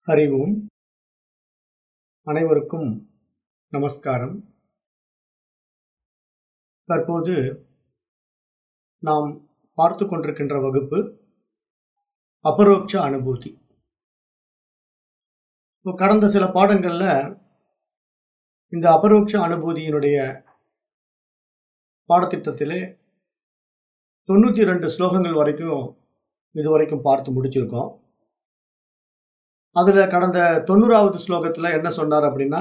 ஹரி ஓம் அனைவருக்கும் நமஸ்காரம் தற்போது நாம் பார்த்து கொண்டிருக்கின்ற வகுப்பு அபரோக்ஷ அனுபூதி இப்போ கடந்த சில பாடங்கள்ல இந்த அபரோக்ஷ அனுபூதியினுடைய பாடத்திட்டத்திலே தொண்ணூத்தி ரெண்டு ஸ்லோகங்கள் வரைக்கும் இதுவரைக்கும் பார்த்து முடிச்சிருக்கோம் அதுல கடந்த தொண்ணூறாவது ஸ்லோகத்துல என்ன சொன்னார் அப்படின்னா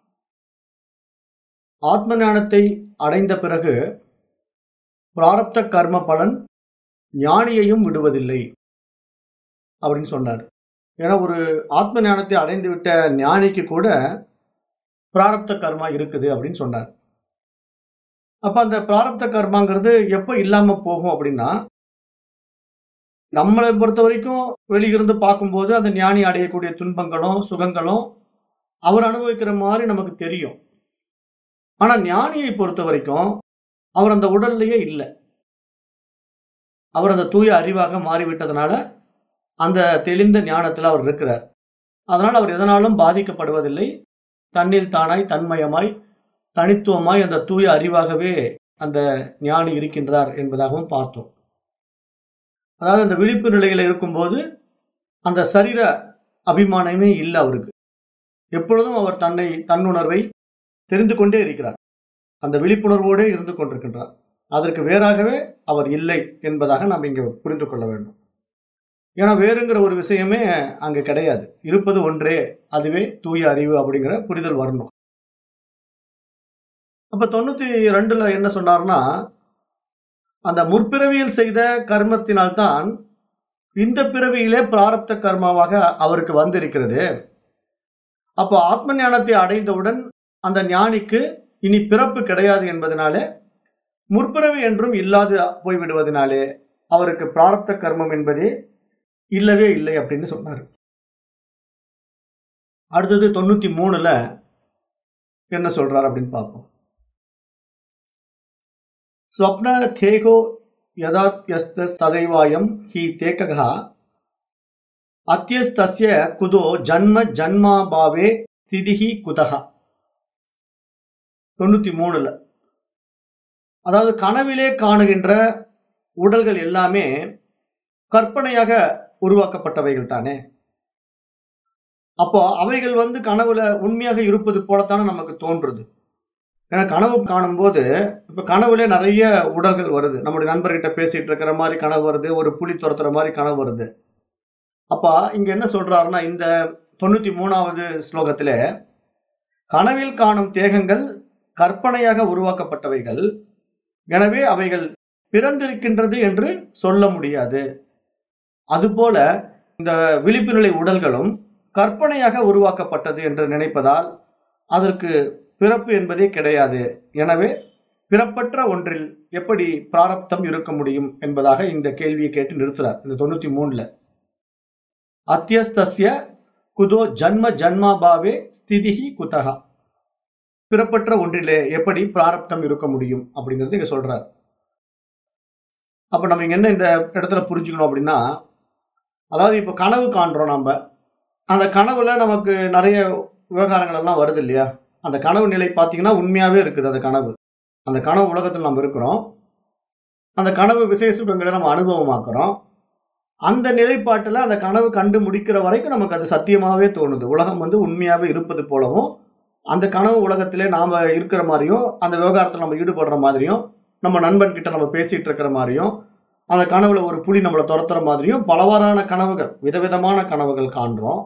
ஆத்ம ஞானத்தை அடைந்த பிறகு பிராரப்த கர்ம பலன் ஞானியையும் விடுவதில்லை அப்படின்னு சொன்னார் ஏன்னா ஒரு ஆத்ம ஞானத்தை அடைந்து விட்ட ஞானிக்கு கூட பிராரப்த கர்மா இருக்குது அப்படின்னு சொன்னார் அப்ப அந்த பிராரப்த கர்மாங்கிறது எப்ப இல்லாம போகும் அப்படின்னா நம்மளை பொறுத்த வரைக்கும் வெளியிருந்து பார்க்கும்போது அந்த ஞானி அடையக்கூடிய துன்பங்களும் சுகங்களும் அவர் அனுபவிக்கிற மாதிரி நமக்கு தெரியும் ஆனா ஞானியை பொறுத்த வரைக்கும் அவர் அந்த உடல்லையே இல்லை அவர் அந்த தூய அறிவாக மாறிவிட்டதுனால அந்த தெளிந்த ஞானத்துல அவர் இருக்கிறார் அதனால் அவர் எதனாலும் பாதிக்கப்படுவதில்லை தன்னில் தானாய் தன்மயமாய் தனித்துவமாய் அந்த தூய அறிவாகவே அந்த ஞானி இருக்கின்றார் என்பதாகவும் பார்த்தோம் அதாவது அந்த விழிப்பு நிலையில இருக்கும்போது அந்த சரீர அபிமானமே இல்லை அவருக்கு எப்பொழுதும் அவர் தன்னை தன்னுணர்வை தெரிந்து கொண்டே இருக்கிறார் அந்த விழிப்புணர்வோடே இருந்து கொண்டிருக்கின்றார் அதற்கு வேறாகவே அவர் இல்லை என்பதாக நாம் இங்க புரிந்து கொள்ள வேண்டும் ஏன்னா வேறுங்கிற ஒரு விஷயமே அங்க கிடையாது இருப்பது ஒன்றே அதுவே தூய அறிவு அப்படிங்கிற புரிதல் வரணும் அப்ப தொண்ணூத்தி ரெண்டுல என்ன சொன்னார்னா அந்த முற்பிறவியில் செய்த கர்மத்தினால்தான் இந்த பிறவியிலே பிராரப்த கர்மாவாக அவருக்கு வந்திருக்கிறது அப்போ ஆத்ம ஞானத்தை அடைந்தவுடன் அந்த ஞானிக்கு இனி பிறப்பு கிடையாது என்பதனாலே முற்பிறவி என்றும் இல்லாது போய்விடுவதனாலே அவருக்கு பிராரப்த கர்மம் என்பதே இல்லவே இல்லை அப்படின்னு சொன்னார் அடுத்தது தொண்ணூத்தி மூணுல என்ன சொல்றார் அப்படின்னு பார்ப்போம் ஸ்வப்ன தேகோ யதாத்யஸ்த ததைவாயம் ஹி தேக்ககா அத்தியஸ்தஸ்ய குதோ ஜன்ம ஜன்மாபாவே ஸ்திதிஹி குதகா தொண்ணூத்தி மூணுல அதாவது கனவிலே காணுகின்ற உடல்கள் எல்லாமே கற்பனையாக உருவாக்கப்பட்டவைகள் தானே அப்போ அவைகள் வந்து கனவுல உண்மையாக இருப்பது போலத்தானே நமக்கு தோன்றுது ஏன்னா கனவு காணும் போது இப்ப கனவுல நிறைய உடல்கள் வருது நம்முடைய நண்பர்கிட்ட பேசிட்டு இருக்கிற மாதிரி கனவு வருது ஒரு புலி துரத்துற மாதிரி கனவு வருது அப்ப இங்க என்ன சொல்றாருன்னா இந்த தொண்ணூத்தி மூணாவது ஸ்லோகத்துல கனவில் காணும் தேகங்கள் கற்பனையாக உருவாக்கப்பட்டவைகள் எனவே அவைகள் பிறந்திருக்கின்றது என்று சொல்ல முடியாது அதுபோல இந்த விழிப்பு நிலை உடல்களும் கற்பனையாக உருவாக்கப்பட்டது என்று நினைப்பதால் அதற்கு பிறப்பு என்பதே கிடையாது எனவே பிறப்பற்ற ஒன்றில் எப்படி பிராரப்தம் இருக்க முடியும் என்பதாக இந்த கேள்வியை கேட்டு நிறுத்துறார் இந்த தொண்ணூத்தி மூணுல அத்தியஸ்தஸ்ய குதோ ஜன்ம ஜன்மாபாவே ஸ்திதிஹி குதகா பிறப்பற்ற ஒன்றிலே எப்படி பிராரப்தம் இருக்க முடியும் அப்படிங்கிறது இங்க சொல்றார் அப்ப நம்ம இங்க என்ன இந்த இடத்துல புரிஞ்சுக்கணும் அப்படின்னா அதாவது இப்ப கனவு காண்றோம் நம்ம அந்த கனவுல நமக்கு நிறைய விவகாரங்கள் எல்லாம் வருது இல்லையா அந்த கனவு நிலை பார்த்தீங்கன்னா உண்மையாவே இருக்குது அந்த கனவு அந்த கனவு உலகத்தில் நம்ம இருக்கிறோம் அந்த கனவு விசேஷங்களை நம்ம அனுபவமாக்குறோம் அந்த நிலைப்பாட்டுல அந்த கனவு கண்டு முடிக்கிற வரைக்கும் நமக்கு அது சத்தியமாவே தோணுது உலகம் வந்து உண்மையாவே இருப்பது போலவும் அந்த கனவு உலகத்திலே நாம இருக்கிற மாதிரியும் அந்த விவகாரத்தில் நம்ம ஈடுபடுற மாதிரியும் நம்ம நண்பன் கிட்ட நம்ம பேசிட்டு இருக்கிற மாதிரியும் அந்த கனவுல ஒரு புலி நம்மளை துரத்துற மாதிரியும் பலவாறான கனவுகள் விதவிதமான கனவுகள் காண்றோம்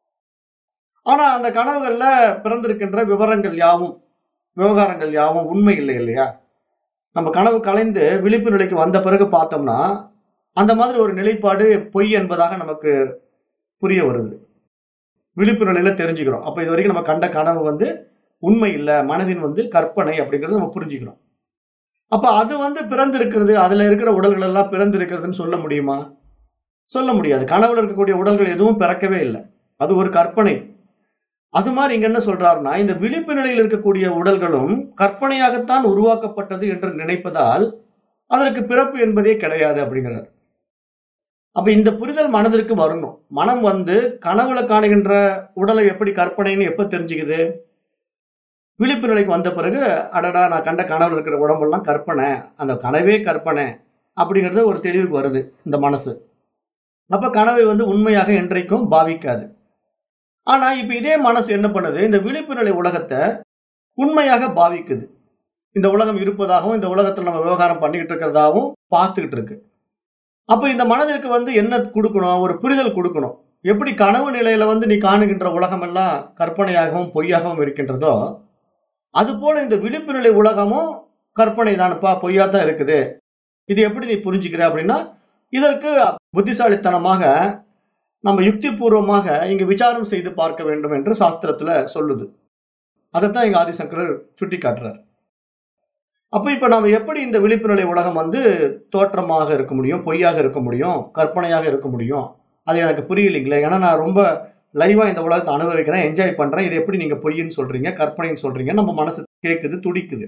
ஆனா அந்த கனவுகள்ல பிறந்திருக்கின்ற விவரங்கள் யாவும் விவகாரங்கள் யாவும் உண்மை இல்லை இல்லையா நம்ம கனவு கலைந்து விழிப்பு நிலைக்கு வந்த பிறகு பார்த்தோம்னா அந்த மாதிரி ஒரு நிலைப்பாடு பொய் என்பதாக நமக்கு புரிய வருது விழிப்பு நிலையில தெரிஞ்சுக்கிறோம் அப்ப இது வரைக்கும் நம்ம கண்ட கனவு வந்து உண்மை இல்லை மனதின் வந்து கற்பனை அப்படிங்கறத நம்ம புரிஞ்சுக்கிறோம் அப்ப அது வந்து பிறந்து இருக்கிறது அதுல இருக்கிற உடல்கள் எல்லாம் பிறந்து இருக்கிறதுன்னு சொல்ல முடியுமா சொல்ல முடியாது கனவுல இருக்கக்கூடிய உடல்கள் எதுவும் பிறக்கவே இல்லை அது ஒரு கற்பனை அது மாதிரி இங்க என்ன சொல்றாருன்னா இந்த விழிப்பு நிலையில் இருக்கக்கூடிய உடல்களும் கற்பனையாகத்தான் உருவாக்கப்பட்டது என்று நினைப்பதால் அதற்கு பிறப்பு என்பதே கிடையாது அப்படிங்கிறார் அப்ப இந்த புரிதல் மனதிற்கு வரணும் மனம் வந்து கனவுல காணுகின்ற உடலை எப்படி கற்பனைன்னு எப்ப தெரிஞ்சுக்குது விழிப்பு நிலைக்கு வந்த பிறகு அடடா நான் கண்ட கனவுல இருக்கிற உடம்பெல்லாம் கற்பனை அந்த கனவே கற்பனை அப்படிங்கிறது ஒரு தெளிவுக்கு வருது இந்த மனசு அப்ப கனவை வந்து உண்மையாக என்றைக்கும் பாவிக்காது ஆனா இப்ப இதே மனசு என்ன பண்ணுது இந்த விழிப்பு நிலை உலகத்தை உண்மையாக பாவிக்குது இந்த உலகம் இருப்பதாகவும் இந்த உலகத்துல நம்ம விவகாரம் பண்ணிக்கிட்டு இருக்கிறதாகவும் பார்த்துக்கிட்டு இருக்கு அப்ப இந்த மனதிற்கு வந்து என்ன கொடுக்கணும் ஒரு புரிதல் கொடுக்கணும் எப்படி கனவு நிலையில வந்து நீ காணுகின்ற உலகம் எல்லாம் கற்பனையாகவும் பொய்யாகவும் இருக்கின்றதோ அது போல இந்த விழிப்பு நிலை உலகமும் கற்பனை தானப்பா பொய்யா தான் இருக்குது இது எப்படி நீ புரிஞ்சுக்கிற அப்படின்னா இதற்கு புத்திசாலித்தனமாக நம்ம யுக்தி பூர்வமாக இங்க விசாரம் செய்து பார்க்க வேண்டும் என்று சாஸ்திரத்துல சொல்லுது அதைத்தான் இங்க ஆதிசங்கரர் சுட்டி காட்டுறார் அப்ப இப்ப நாம எப்படி இந்த விழிப்பு நிலை உலகம் வந்து தோற்றமாக இருக்க முடியும் பொய்யாக இருக்க முடியும் கற்பனையாக இருக்க முடியும் அது எனக்கு புரியலைங்களே ஏன்னா நான் ரொம்ப லைவா இந்த உலகத்தை அனுபவிக்கிறேன் என்ஜாய் பண்றேன் இது எப்படி நீங்க பொய்ன்னு சொல்றீங்க கற்பனைன்னு சொல்றீங்க நம்ம மனசு கேட்குது துடிக்குது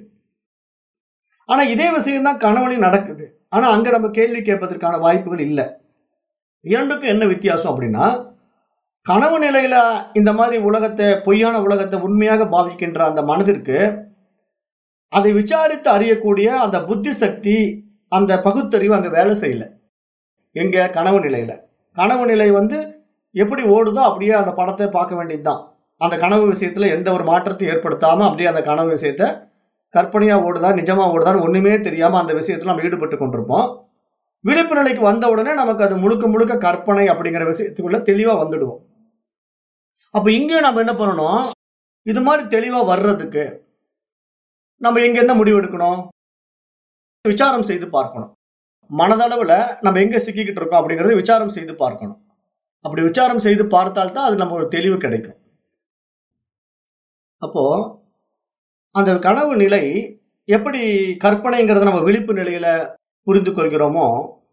ஆனா இதே விஷயம் தான் கணவனையும் நடக்குது ஆனா அங்க நம்ம கேள்வி கேட்பதற்கான வாய்ப்புகள் இல்லை இரண்டுக்கும் என்ன வித்தியாசம் அப்படின்னா கனவு நிலையில இந்த மாதிரி உலகத்தை பொய்யான உலகத்தை உண்மையாக பாவிக்கின்ற அந்த மனதிற்கு அதை விசாரித்து அறியக்கூடிய அந்த புத்தி சக்தி அந்த பகுத்தறிவு அங்க வேலை செய்யல எங்க கனவு நிலையில கனவு நிலை வந்து எப்படி ஓடுதோ அப்படியே அந்த படத்தை பார்க்க வேண்டியதுதான் அந்த கனவு விஷயத்துல எந்த ஒரு மாற்றத்தையும் ஏற்படுத்தாம அப்படியே அந்த கனவு விஷயத்த கற்பனையா ஓடுதா நிஜமா ஓடுதான்னு ஒண்ணுமே தெரியாம அந்த விஷயத்துல நம்ம ஈடுபட்டு கொண்டிருப்போம் விழிப்பு நிலைக்கு வந்த உடனே நமக்கு அது முழுக்க முழுக்க கற்பனை அப்படிங்கிற விஷயத்துக்குள்ள தெளிவா வந்துடுவோம் அப்ப இங்கேயும் நம்ம என்ன பண்ணணும் இது மாதிரி தெளிவா வர்றதுக்கு நம்ம எங்க என்ன முடிவு எடுக்கணும் விசாரம் செய்து பார்க்கணும் மனதளவுல நம்ம எங்க சிக்கிக்கிட்டு இருக்கோம் அப்படிங்கறத விசாரம் செய்து பார்க்கணும் அப்படி விசாரம் செய்து பார்த்தால்தான் அது நம்ம ஒரு தெளிவு கிடைக்கும் அப்போ அந்த கனவு நிலை எப்படி கற்பனைங்கிறத நம்ம விழிப்பு நிலையில புரிந்து கொள்கிறோமோ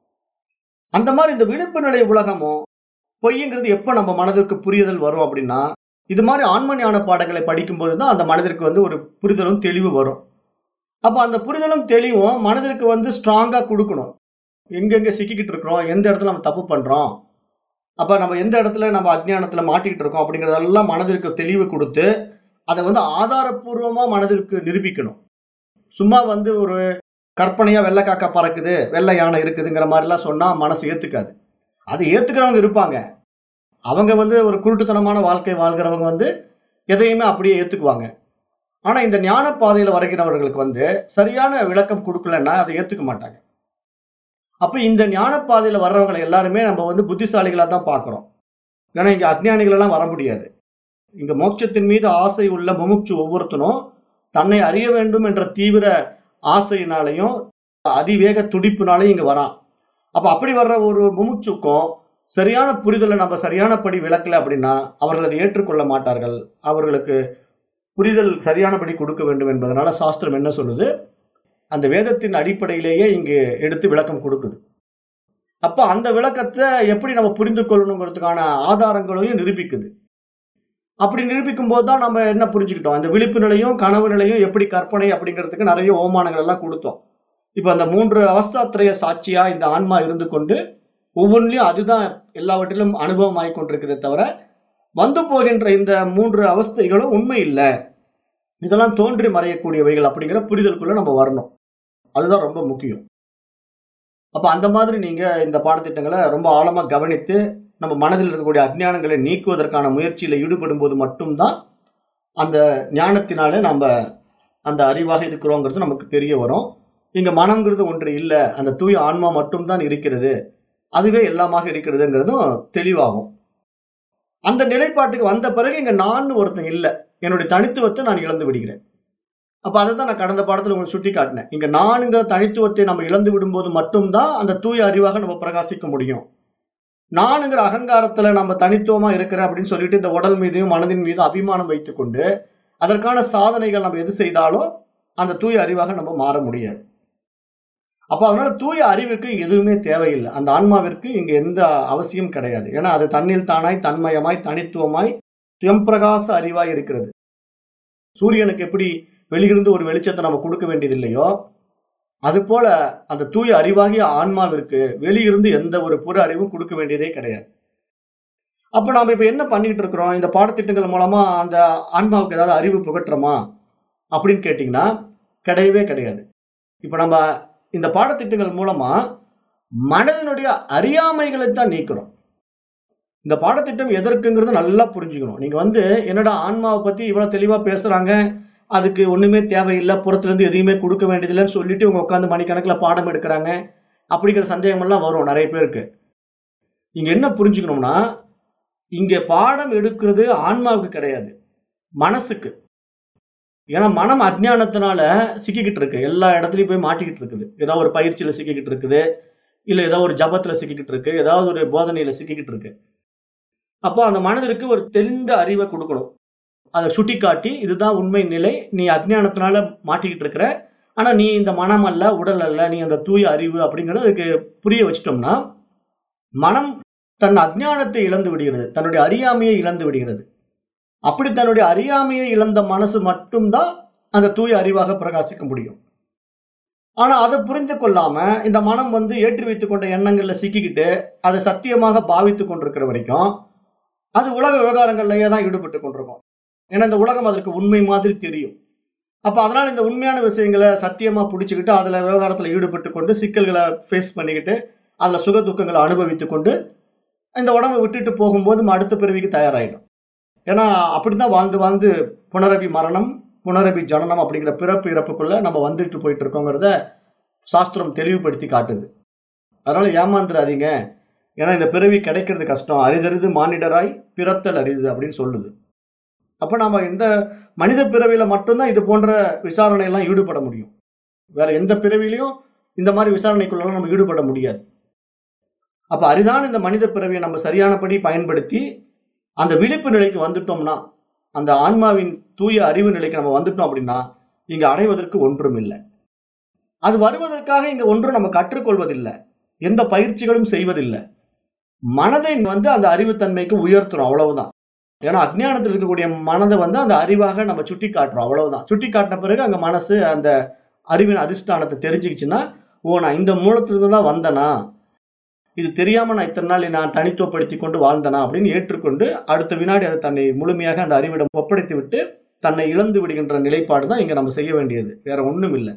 அந்த மாதிரி இந்த விழிப்பு நிலை உலகமும் பொய்ங்கிறது எப்ப நம்ம மனதிற்கு புரிதல் வரும் அப்படின்னா இது மாதிரி ஆன்ம ஞான பாடங்களை படிக்கும்போது தான் அந்த மனதிற்கு வந்து ஒரு புரிதலும் தெளிவு வரும் அப்ப அந்த புரிதலும் தெளிவும் மனதிற்கு வந்து ஸ்ட்ராங்கா கொடுக்கணும் எங்கெங்க சிக்கிக்கிட்டு இருக்கிறோம் எந்த இடத்துல நம்ம தப்பு பண்றோம் அப்ப நம்ம எந்த இடத்துல நம்ம அஜ்ஞானத்துல மாட்டிக்கிட்டு இருக்கோம் அப்படிங்கறதெல்லாம் மனதிற்கு தெளிவு கொடுத்து அதை வந்து ஆதாரப்பூர்வமா மனதிற்கு நிரூபிக்கணும் சும்மா வந்து ஒரு கற்பனையா வெள்ளை காக்கா பறக்குது வெள்ளை யானை இருக்குதுங்கிற மாதிரிலாம் சொன்னா மனசு ஏத்துக்காது அது ஏத்துக்கிறவங்க இருப்பாங்க அவங்க வந்து ஒரு குருட்டுத்தனமான வாழ்க்கை வாழ்கிறவங்க வந்து எதையுமே அப்படியே ஏத்துக்குவாங்க ஆனா இந்த ஞான பாதையில வருகிறவர்களுக்கு வந்து சரியான விளக்கம் கொடுக்கலன்னா அதை ஏத்துக்க மாட்டாங்க அப்ப இந்த ஞான பாதையில வர்றவங்களை எல்லாருமே நம்ம வந்து புத்திசாலிகளா தான் பாக்குறோம் ஏன்னா இங்க அஜ்ஞானிகள் எல்லாம் வர முடியாது இங்க மோட்சத்தின் மீது ஆசை உள்ள முமுட்சு ஒவ்வொருத்தனும் தன்னை அறிய வேண்டும் என்ற தீவிர ஆசையினாலையும் அதிவேக துடிப்புனாலையும் இங்க வரான் அப்ப அப்படி வர்ற ஒரு முமுட்சுக்கும் சரியான புரிதலை நம்ம சரியானபடி விளக்கல அப்படின்னா அவர்கள் அதை ஏற்றுக்கொள்ள மாட்டார்கள் அவர்களுக்கு புரிதல் சரியானபடி கொடுக்க வேண்டும் என்பதனால சாஸ்திரம் என்ன சொல்லுது அந்த வேதத்தின் அடிப்படையிலேயே இங்கு எடுத்து விளக்கம் கொடுக்குது அப்ப அந்த விளக்கத்தை எப்படி நம்ம புரிந்து கொள்ளணுங்கிறதுக்கான ஆதாரங்களையும் நிரூபிக்குது அப்படி நிரூபிக்கும் போது தான் நம்ம என்ன புரிஞ்சுக்கிட்டோம் அந்த விழிப்பு நிலையும் கனவு நிலையும் எப்படி கற்பனை அப்படிங்கிறதுக்கு நிறைய ஓமானங்கள் எல்லாம் கொடுத்தோம் இப்ப அந்த மூன்று அவஸ்தாத்திரைய சாட்சியா இந்த ஆன்மா இருந்து கொண்டு ஒவ்வொன்றிலையும் அதுதான் எல்லாவற்றிலும் அனுபவமாய் கொண்டிருக்கிறதே தவிர வந்து போகின்ற இந்த மூன்று அவஸ்தைகளும் உண்மை இல்லை இதெல்லாம் தோன்றி மறையக்கூடியவைகள் அப்படிங்கிற புரிதலுக்குள்ள நம்ம வரணும் அதுதான் ரொம்ப முக்கியம் அப்ப அந்த மாதிரி நீங்க இந்த பாடத்திட்டங்களை ரொம்ப ஆழமா கவனித்து நம்ம மனதில் இருக்கக்கூடிய அஜ்ஞானங்களை நீக்குவதற்கான முயற்சியில ஈடுபடும் போது மட்டும்தான் அந்த ஞானத்தினால நம்ம அந்த அறிவாக இருக்கிறோங்கிறது நமக்கு தெரிய வரும் இங்க மனம்ங்கிறது ஒன்று இல்லை அந்த தூய ஆன்மா மட்டும்தான் இருக்கிறது அதுவே எல்லாமாக இருக்கிறதுங்கிறதும் தெளிவாகும் அந்த நிலைப்பாட்டுக்கு வந்த பிறகு இங்க நான் ஒருத்தன் இல்லை என்னுடைய தனித்துவத்தை நான் இழந்து விடுகிறேன் அப்ப அதை தான் நான் கடந்த பாடத்துல உங்களுக்கு சுட்டி காட்டினேன் இங்க நானுங்கிற தனித்துவத்தை நம்ம இழந்து விடும்போது மட்டும்தான் அந்த தூய அறிவாக நம்ம பிரகாசிக்க முடியும் நானுங்கிற அகங்காரத்துல நம்ம தனித்துவமா இருக்கிறேன் அப்படின்னு சொல்லிட்டு இந்த உடல் மீதையும் மனதின் மீதும் அபிமானம் வைத்துக்கொண்டு அதற்கான சாதனைகள் நம்ம எது செய்தாலும் அந்த தூய அறிவாக நம்ம மாற முடியாது அப்ப அதனால தூய அறிவுக்கு எதுவுமே தேவையில்லை அந்த ஆன்மாவிற்கு இங்க எந்த அவசியம் கிடையாது ஏன்னா அது தன்னில் தானாய் தன்மயமாய் தனித்துவமாய் சுயம்பிரகாச அறிவாய் இருக்கிறது சூரியனுக்கு எப்படி வெளியிருந்து ஒரு வெளிச்சத்தை நம்ம கொடுக்க வேண்டியது இல்லையோ அது போல அந்த தூய அறிவாகிய ஆன்மாவிற்கு வெளியிருந்து எந்த ஒரு புற அறிவும் கொடுக்க வேண்டியதே கிடையாது அப்ப நாம இப்ப என்ன பண்ணிட்டு இருக்கிறோம் இந்த பாடத்திட்டங்கள் மூலமா அந்த ஆன்மாவுக்கு ஏதாவது அறிவு புகட்டுறோமா அப்படின்னு கேட்டீங்கன்னா கிடையவே கிடையாது இப்ப நம்ம இந்த பாடத்திட்டங்கள் மூலமா மனதினுடைய அறியாமைகளை தான் நீக்கிறோம் இந்த பாடத்திட்டம் எதற்குங்கிறது நல்லா புரிஞ்சுக்கணும் நீங்க வந்து என்னடா ஆன்மாவை பத்தி இவ்வளவு தெளிவா பேசுறாங்க அதுக்கு ஒண்ணுமே தேவையில்லை புறத்துல இருந்து எதையுமே கொடுக்க வேண்டியதில்லைன்னு சொல்லிட்டு இவங்க உட்காந்து மணிக்கணக்கில் பாடம் எடுக்கிறாங்க அப்படிங்கிற சந்தேகம் எல்லாம் வரும் நிறைய பேருக்கு இங்க என்ன புரிஞ்சுக்கணும்னா இங்க பாடம் எடுக்கிறது ஆன்மாவுக்கு கிடையாது மனசுக்கு ஏன்னா மனம் அஜ்ஞானத்தினால சிக்கிக்கிட்டு இருக்கு எல்லா இடத்துலயும் போய் மாட்டிக்கிட்டு இருக்குது ஏதாவது ஒரு பயிற்சியில சிக்கிக்கிட்டு இருக்குது இல்ல ஏதாவது ஒரு ஜபத்துல சிக்கிக்கிட்டு இருக்கு ஏதாவது ஒரு போதனையில சிக்கிக்கிட்டு இருக்கு அப்போ அந்த மனதிற்கு ஒரு தெளிந்த அறிவை கொடுக்கணும் அதை சுட்டி காட்டி இதுதான் உண்மை நிலை நீ அஜ்ஞானத்தினால மாட்டிக்கிட்டு இருக்கிற ஆனா நீ இந்த மனம் அல்ல உடல் அல்ல நீ அந்த தூய அறிவு அப்படிங்கறது அதுக்கு புரிய வச்சிட்டோம்னா மனம் தன் அஜ்ஞானத்தை இழந்து விடுகிறது தன்னுடைய அறியாமையை இழந்து விடுகிறது அப்படி தன்னுடைய அறியாமையை இழந்த மனசு மட்டும்தான் அந்த தூய அறிவாக பிரகாசிக்க முடியும் ஆனா அதை புரிந்து கொள்ளாம இந்த மனம் வந்து ஏற்றி வைத்துக் கொண்ட எண்ணங்கள்ல சிக்கிக்கிட்டு அதை சத்தியமாக பாவித்து கொண்டிருக்கிற வரைக்கும் அது உலக விவகாரங்கள்லயே தான் ஈடுபட்டு கொண்டிருக்கும் ஏன்னா இந்த உலகம் அதற்கு உண்மை மாதிரி தெரியும் அப்ப அதனால இந்த உண்மையான விஷயங்களை சத்தியமா புடிச்சுக்கிட்டு அதுல விவகாரத்துல ஈடுபட்டு கொண்டு சிக்கல்களை ஃபேஸ் பண்ணிக்கிட்டு அதுல சுக துக்கங்களை அனுபவித்து கொண்டு இந்த உடம்பை விட்டுட்டு போகும்போது நம்ம அடுத்த பிறவிக்கு தயாராயிடும் ஏன்னா அப்படித்தான் வாழ்ந்து வாழ்ந்து புனரபி மரணம் புனரபி ஜனனம் அப்படிங்கிற பிறப்பு இறப்புக்குள்ள நம்ம வந்துட்டு போயிட்டு இருக்கோங்கிறத சாஸ்திரம் தெளிவுபடுத்தி காட்டுது அதனால ஏமாந்துடாதீங்க ஏன்னா இந்த பிறவி கிடைக்கிறது கஷ்டம் அரிதறிது மானிடராய் பிறத்தல் அரிது அப்படின்னு சொல்லுது அப்ப நாம இந்த மனித பிறவியில மட்டும்தான் இது போன்ற விசாரணை எல்லாம் ஈடுபட முடியும் வேற எந்த பிறவிலையும் இந்த மாதிரி விசாரணைக்குள்ள நம்ம ஈடுபட முடியாது அப்ப அரிதான இந்த மனித பிறவியை நம்ம சரியானபடி பயன்படுத்தி அந்த விழிப்பு நிலைக்கு வந்துட்டோம்னா அந்த ஆன்மாவின் தூய அறிவு நிலைக்கு நம்ம வந்துட்டோம் அப்படின்னா இங்க அடைவதற்கு ஒன்றும் இல்லை அது வருவதற்காக இங்க ஒன்றும் நம்ம கற்றுக்கொள்வதில்லை எந்த பயிற்சிகளும் செய்வதில்லை மனதை வந்து அந்த அறிவுத்தன்மைக்கு உயர்த்துறோம் அவ்வளவுதான் ஏன்னா அஜ்ஞானத்தில் இருக்கக்கூடிய மனதை வந்து அந்த அறிவாக நம்ம சுட்டி காட்டுறோம் அவ்வளவுதான் சுட்டி காட்டின பிறகு அங்க மனசு அந்த அறிவின் அதிஷ்டானத்தை தெரிஞ்சுக்கிச்சுன்னா ஓ நான் இந்த மூலத்திலிருந்து தான் வந்தனா இது தெரியாம நான் இத்தனை நாள் நான் தனித்துவப்படுத்தி கொண்டு வாழ்ந்தனா அப்படின்னு ஏற்றுக்கொண்டு அடுத்த வினாடி அதை தன்னை முழுமையாக அந்த அறிவிடம் ஒப்படைத்து விட்டு தன்னை இழந்து விடுகின்ற நிலைப்பாடு தான் இங்க நம்ம செய்ய வேண்டியது வேற ஒண்ணும் இல்லை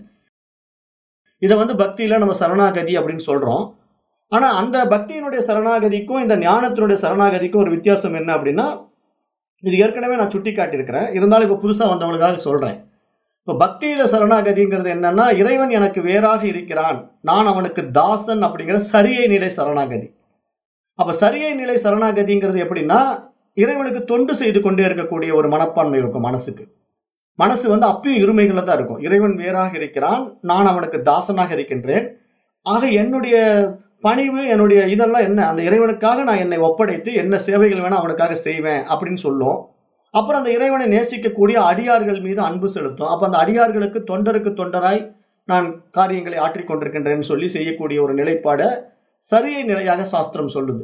இதை வந்து பக்தியில நம்ம சரணாகதி அப்படின்னு சொல்றோம் ஆனா அந்த பக்தியினுடைய சரணாகதிக்கும் இந்த ஞானத்தினுடைய சரணாகதிக்கும் ஒரு வித்தியாசம் என்ன அப்படின்னா இது ஏற்கனவே நான் சுட்டி காட்டியிருக்கிறேன் இருந்தாலும் இப்ப புதுசா வந்தவங்களுக்காக சொல்றேன் இப்ப பக்தியில சரணாகதிங்கிறது என்னன்னா இறைவன் எனக்கு வேறாக இருக்கிறான் நான் அவனுக்கு தாசன் அப்படிங்கிற சரியை நிலை சரணாகதி அப்ப சரியை நிலை சரணாகதிங்கிறது எப்படின்னா இறைவனுக்கு தொண்டு செய்து கொண்டே இருக்கக்கூடிய ஒரு மனப்பான்மை இருக்கும் மனசுக்கு மனசு வந்து அப்பயும் இருமைகள்ல தான் இருக்கும் இறைவன் வேறாக இருக்கிறான் நான் அவனுக்கு தாசனாக இருக்கின்றேன் ஆக என்னுடைய பணிவு என்னுடைய இதெல்லாம் என்ன அந்த இறைவனுக்காக நான் என்னை ஒப்படைத்து என்ன சேவைகள் வேணா அவனுக்காக செய்வேன் அப்படின்னு சொல்லும் அப்புறம் அந்த இறைவனை நேசிக்கக்கூடிய அடியார்கள் மீது அன்பு செலுத்தும் அப்ப அந்த அடியார்களுக்கு தொண்டருக்கு தொண்டராய் நான் காரியங்களை ஆற்றிக் கொண்டிருக்கின்றேன்னு சொல்லி செய்யக்கூடிய ஒரு நிலைப்பாட சரியை நிலையாக சாஸ்திரம் சொல்லுது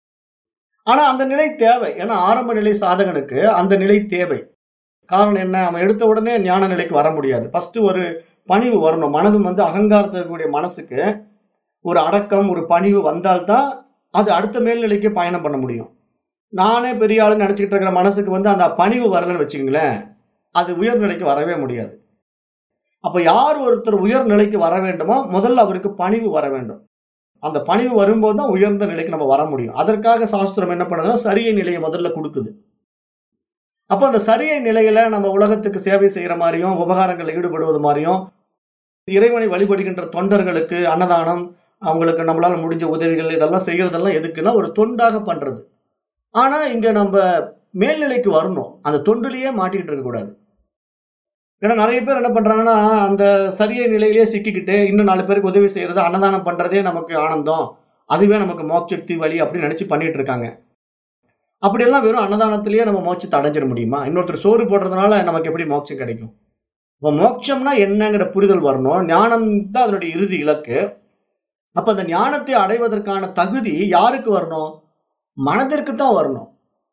ஆனா அந்த நிலை தேவை ஏன்னா ஆரம்ப நிலை சாதகனுக்கு அந்த நிலை தேவை காரணம் என்ன அவன் எடுத்த உடனே ஞான நிலைக்கு வர முடியாது ஃபர்ஸ்ட் ஒரு பணிவு வரணும் மனதும் வந்து அகங்காரத்தில் இருக்கக்கூடிய மனசுக்கு ஒரு அடக்கம் ஒரு பணிவு வந்தால்தான் அது அடுத்த மேல்நிலைக்கு பயணம் பண்ண முடியும் நானே பெரிய ஆளுன்னு நினைச்சுக்கிட்டு இருக்கிற மனசுக்கு வந்து அந்த பணிவு வரலன்னு வச்சுக்கங்களேன் அது உயர்நிலைக்கு வரவே முடியாது அப்ப யார் ஒருத்தர் உயர்நிலைக்கு வர வேண்டுமோ முதல்ல அவருக்கு பணிவு வர வேண்டும் அந்த பணிவு வரும்போது தான் உயர்ந்த நிலைக்கு நம்ம வர முடியும் அதற்காக சாஸ்திரம் என்ன பண்ணுதுன்னா சரியை நிலையை முதல்ல கொடுக்குது அப்ப அந்த சரியை நிலையில நம்ம உலகத்துக்கு சேவை செய்யற மாதிரியும் உபகாரங்களில் ஈடுபடுவது மாதிரியும் இறைவனை வழிபடுகின்ற தொண்டர்களுக்கு அன்னதானம் அவங்களுக்கு நம்மளால முடிஞ்ச உதவிகள் இதெல்லாம் செய்யறதெல்லாம் எதுக்குன்னா ஒரு தொண்டாக பண்றது ஆனா இங்க நம்ம மேல்நிலைக்கு வரணும் அந்த தொண்டிலேயே மாட்டிக்கிட்டு இருக்க கூடாது ஏன்னா நிறைய பேர் என்ன பண்றாங்கன்னா அந்த சரியை நிலையிலேயே சிக்கிக்கிட்டு இன்னும் நாலு பேருக்கு உதவி செய்யறது அன்னதானம் பண்றதே நமக்கு ஆனந்தம் அதுவே நமக்கு மோட்சத்தி வழி அப்படின்னு நினைச்சு பண்ணிட்டு இருக்காங்க அப்படியெல்லாம் வெறும் அன்னதானத்திலேயே நம்ம மோட்சத்தை அடைஞ்சிட முடியுமா இன்னொருத்தர் சோறு போடுறதுனால நமக்கு எப்படி மோட்சம் கிடைக்கும் இப்போ மோட்சம்னா என்னங்கிற புரிதல் வரணும் ஞானம் தான் அதனுடைய இறுதி இலக்கு அப்ப அந்த ஞானத்தை அடைவதற்கான தகுதி யாருக்கு வரணும் மனதிற்கு தான் வரணும்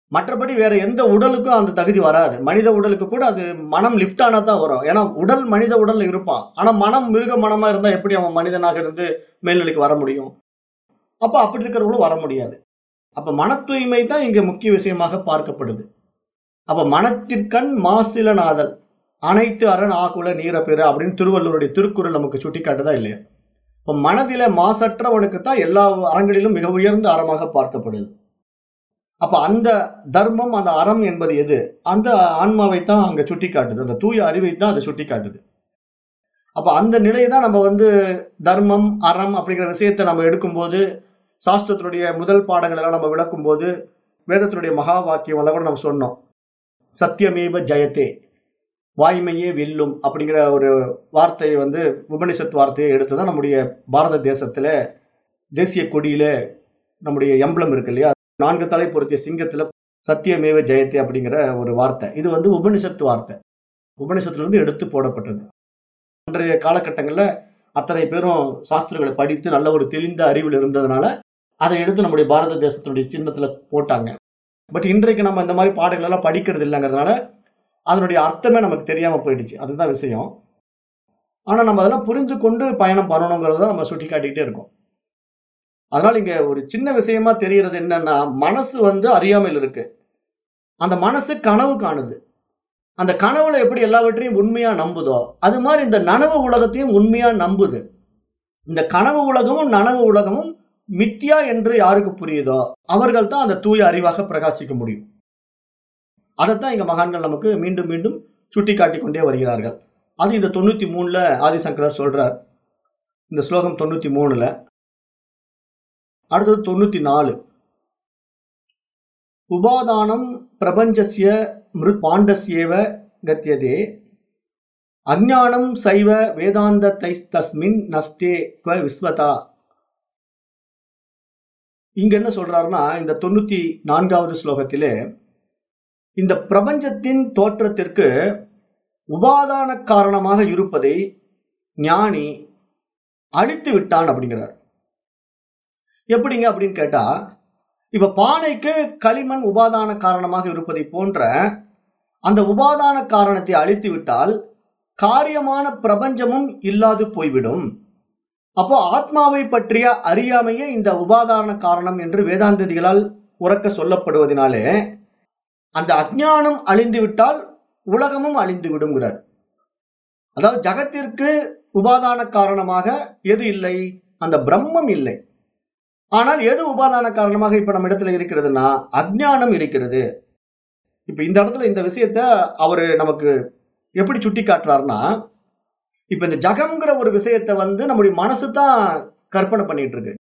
மற்றபடி வேற எந்த உடலுக்கும் அந்த தகுதி வராது மனித உடலுக்கு கூட அது மனம் லிஃப்ட் ஆனா தான் வரும் ஏன்னா உடல் மனித உடல்ல இருப்பான் ஆனா மனம் மிருக மனமா இருந்தா எப்படி அவன் மனிதனாக இருந்து மேல்நிலைக்கு வர முடியும் அப்ப அப்படி இருக்கிறவங்களும் வர முடியாது அப்ப மன தூய்மை தான் இங்க முக்கிய விஷயமாக பார்க்கப்படுது அப்ப மனத்திற்கண் மாசிலனாதல் அனைத்து அரண் ஆகுல நீர பெற அப்படின்னு திருவள்ளுவருடைய திருக்குறள் நமக்கு சுட்டி காட்டுதா இல்லையா இப்ப மனதில மாசற்றவனுக்கு தான் எல்லா அறங்களிலும் மிக உயர்ந்த அறமாக பார்க்கப்படுது அப்ப அந்த தர்மம் அந்த அறம் என்பது எது அந்த ஆன்மாவை தான் அங்க சுட்டி காட்டுது அந்த தூய அறிவை தான் அதை சுட்டி காட்டுது அப்ப அந்த நிலையை தான் நம்ம வந்து தர்மம் அறம் அப்படிங்கிற விஷயத்தை நம்ம எடுக்கும்போது சாஸ்திரத்தினுடைய முதல் பாடங்கள் எல்லாம் நம்ம விளக்கும் போது வேதத்தினுடைய மகா வாக்கியம் எல்லாம் கூட நம்ம சொன்னோம் சத்தியமேவ ஜெயத்தே வாய்மையே வெல்லும் அப்படிங்கிற ஒரு வார்த்தையை வந்து உபனிஷத் வார்த்தையை எடுத்து தான் நம்முடைய பாரத தேசத்துல தேசிய கொடியில நம்முடைய எம்பளம் இருக்கு இல்லையா நான்கு தலை பொருத்திய சிங்கத்துல சத்தியமேவ ஜெயத்தே அப்படிங்கிற ஒரு வார்த்தை இது வந்து உபனிஷத்து வார்த்தை உபனிஷத்துல இருந்து எடுத்து போடப்பட்டது அன்றைய காலகட்டங்கள்ல அத்தனை பேரும் சாஸ்திரங்களை படித்து நல்ல ஒரு தெளிந்த அறிவில் இருந்ததுனால அதை எடுத்து நம்முடைய பாரத தேசத்தினுடைய சின்னத்துல போட்டாங்க பட் இன்றைக்கு நம்ம இந்த மாதிரி பாடங்கள் எல்லாம் படிக்கிறது இல்லைங்கிறதுனால அதனுடைய அர்த்தமே நமக்கு தெரியாம போயிடுச்சு அதுதான் விஷயம் ஆனா நம்ம அதெல்லாம் புரிந்து கொண்டு பயணம் பண்ணணுங்கிறத நம்ம சுட்டி காட்டிக்கிட்டே இருக்கோம் அதனால இங்க ஒரு சின்ன விஷயமா தெரியறது என்னன்னா மனசு வந்து அறியாமையில் இருக்கு அந்த மனசு கனவு காணுது அந்த கனவுல எப்படி எல்லாவற்றையும் உண்மையா நம்புதோ அது மாதிரி இந்த நனவு உலகத்தையும் உண்மையா நம்புது இந்த கனவு உலகமும் நனவு உலகமும் மித்தியா என்று யாருக்கு புரியுதோ அவர்கள் தான் அந்த தூய அறிவாக பிரகாசிக்க முடியும் அதைத்தான் இங்க மகான்கள் நமக்கு மீண்டும் மீண்டும் சுட்டி காட்டிக் கொண்டே வருகிறார்கள் அது இந்த தொண்ணூத்தி மூணுல ஆதிசங்கரர் சொல்றார் இந்த ஸ்லோகம் தொண்ணூத்தி மூணுல அடுத்தது தொண்ணூத்தி நாலு உபாதானம் பிரபஞ்சசிய மிருத் பாண்டஸ்யேவ கத்தியதே அஞ்ஞானம் சைவ வேதாந்த தைஸ்தஸ்மின் நஷ்டே குவ விஸ்வதா இங்க என்ன சொல்றாருன்னா இந்த தொண்ணூத்தி நான்காவது ஸ்லோகத்திலே இந்த பிரபஞ்சத்தின் தோற்றத்திற்கு உபாதான காரணமாக இருப்பதை ஞானி அழித்து விட்டான் அப்படிங்கிறார் எப்படிங்க அப்படின்னு கேட்டா இப்ப பானைக்கு களிமண் உபாதான காரணமாக இருப்பதை போன்ற அந்த உபாதான காரணத்தை அழித்து விட்டால் காரியமான பிரபஞ்சமும் இல்லாது போய்விடும் அப்போ ஆத்மாவை பற்றிய அறியாமையே இந்த உபாதான காரணம் என்று வேதாந்ததிகளால் உறக்க சொல்லப்படுவதனாலே அந்த அஜ்ஞானம் அழிந்து விட்டால் உலகமும் அழிந்து விடுங்கிறார் அதாவது ஜகத்திற்கு உபாதான காரணமாக எது இல்லை அந்த பிரம்மம் இல்லை ஆனால் எது உபாதான காரணமாக இப்ப நம்ம இடத்துல இருக்கிறதுனா அஜ்ஞானம் இருக்கிறது இப்ப இந்த இடத்துல இந்த விஷயத்த அவரு நமக்கு எப்படி சுட்டி காட்டுறாருன்னா இப்ப இந்த ஜகம்ங்கிற ஒரு விஷயத்த வந்து நம்முடைய மனசு தான் கற்பனை பண்ணிட்டு இருக்கு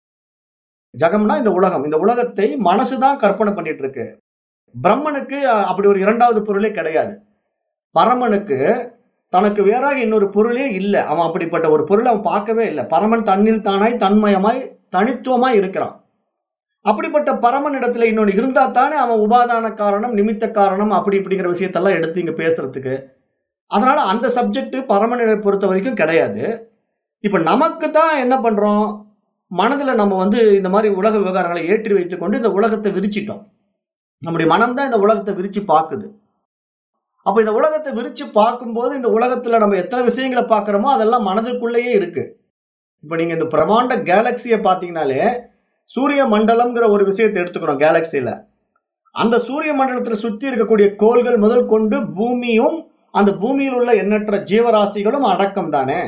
ஜகம்னா இந்த உலகம் இந்த உலகத்தை மனசு தான் கற்பனை பண்ணிட்டு இருக்கு பிரம்மனுக்கு அஹ், அப்படி ஒரு இரண்டாவது பொருளே கிடையாது பரமனுக்கு தனக்கு வேறாக இன்னொரு பொருளே இல்லை அவன் அப்படிப்பட்ட ஒரு பொருளை அவன் பார்க்கவே இல்லை பரமன் தன்னில் தானாய் தன்மயமாய் தனித்துவமாய் இருக்கிறான் அப்படிப்பட்ட பரமன் இடத்துல இன்னொன்னு இருந்தா தானே அவன் உபாதான காரணம் நிமித்த காரணம் அப்படி இப்படிங்கிற விஷயத்தெல்லாம் எடுத்து இங்க பேசுறதுக்கு அதனால அந்த சப்ஜெக்ட் பரமனை பொறுத்த வரைக்கும் கிடையாது இப்ப நமக்கு தான் என்ன பண்றோம் மனதுல நம்ம வந்து இந்த மாதிரி உலக விவகாரங்களை ஏற்றி வைத்துக் கொண்டு இந்த உலகத்தை விரிச்சிட்டோம் நம்முடைய மனம் தான் இந்த உலகத்தை விரிச்சு பார்க்குது அப்ப இந்த உலகத்தை விரிச்சு பார்க்கும்போது இந்த உலகத்துல நம்ம எத்தனை விஷயங்களை பார்க்கறோமோ அதெல்லாம் மனதுக்குள்ளேயே இருக்கு இப்ப நீங்க இந்த பிரம்மாண்ட கேலக்சியை பாத்தீங்கன்னாலே சூரிய மண்டலம்ங்கிற ஒரு விஷயத்தை எடுத்துக்கிறோம் கேலக்சியில அந்த சூரிய மண்டலத்துல சுத்தி இருக்கக்கூடிய கோள்கள் முதல் கொண்டு பூமியும் அந்த பூமியில் உள்ள எண்ணற்ற ஜீவராசிகளும் அடக்கம் தானே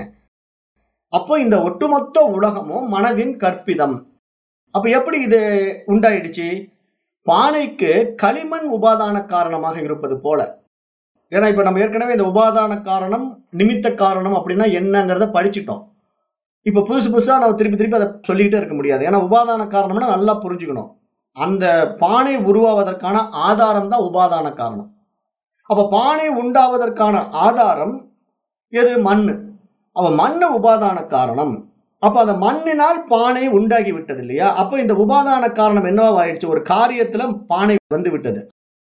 அப்போ இந்த ஒட்டுமொத்த உலகமும் மனதின் கற்பிதம் அப்ப எப்படி இது உண்டாயிடுச்சு பானைக்கு களிமண் உபாதான காரணமாக இருப்பது போல ஏன்னா இப்ப நம்ம ஏற்கனவே இந்த உபாதான காரணம் நிமித்த காரணம் அப்படின்னா என்னங்கிறத படிச்சிட்டோம் இப்ப புதுசு புதுசா நம்ம திருப்பி திருப்பி அதை சொல்லிக்கிட்டே இருக்க முடியாது ஏன்னா உபாதான காரணம்னா நல்லா புரிஞ்சுக்கணும் அந்த பானை உருவாவதற்கான ஆதாரம் தான் உபாதான காரணம் அப்ப பானை உண்டாவதற்கான ஆதாரம் எது மண்ணு அப்ப மண்ணு உபாதான காரணம் அப்ப அந்த மண்ணினால் பானை உண்டாகி விட்டது இல்லையா அப்ப இந்த உபாதான காரணம் என்னவா ஆயிடுச்சு ஒரு காரியத்துல பானை வந்து விட்டது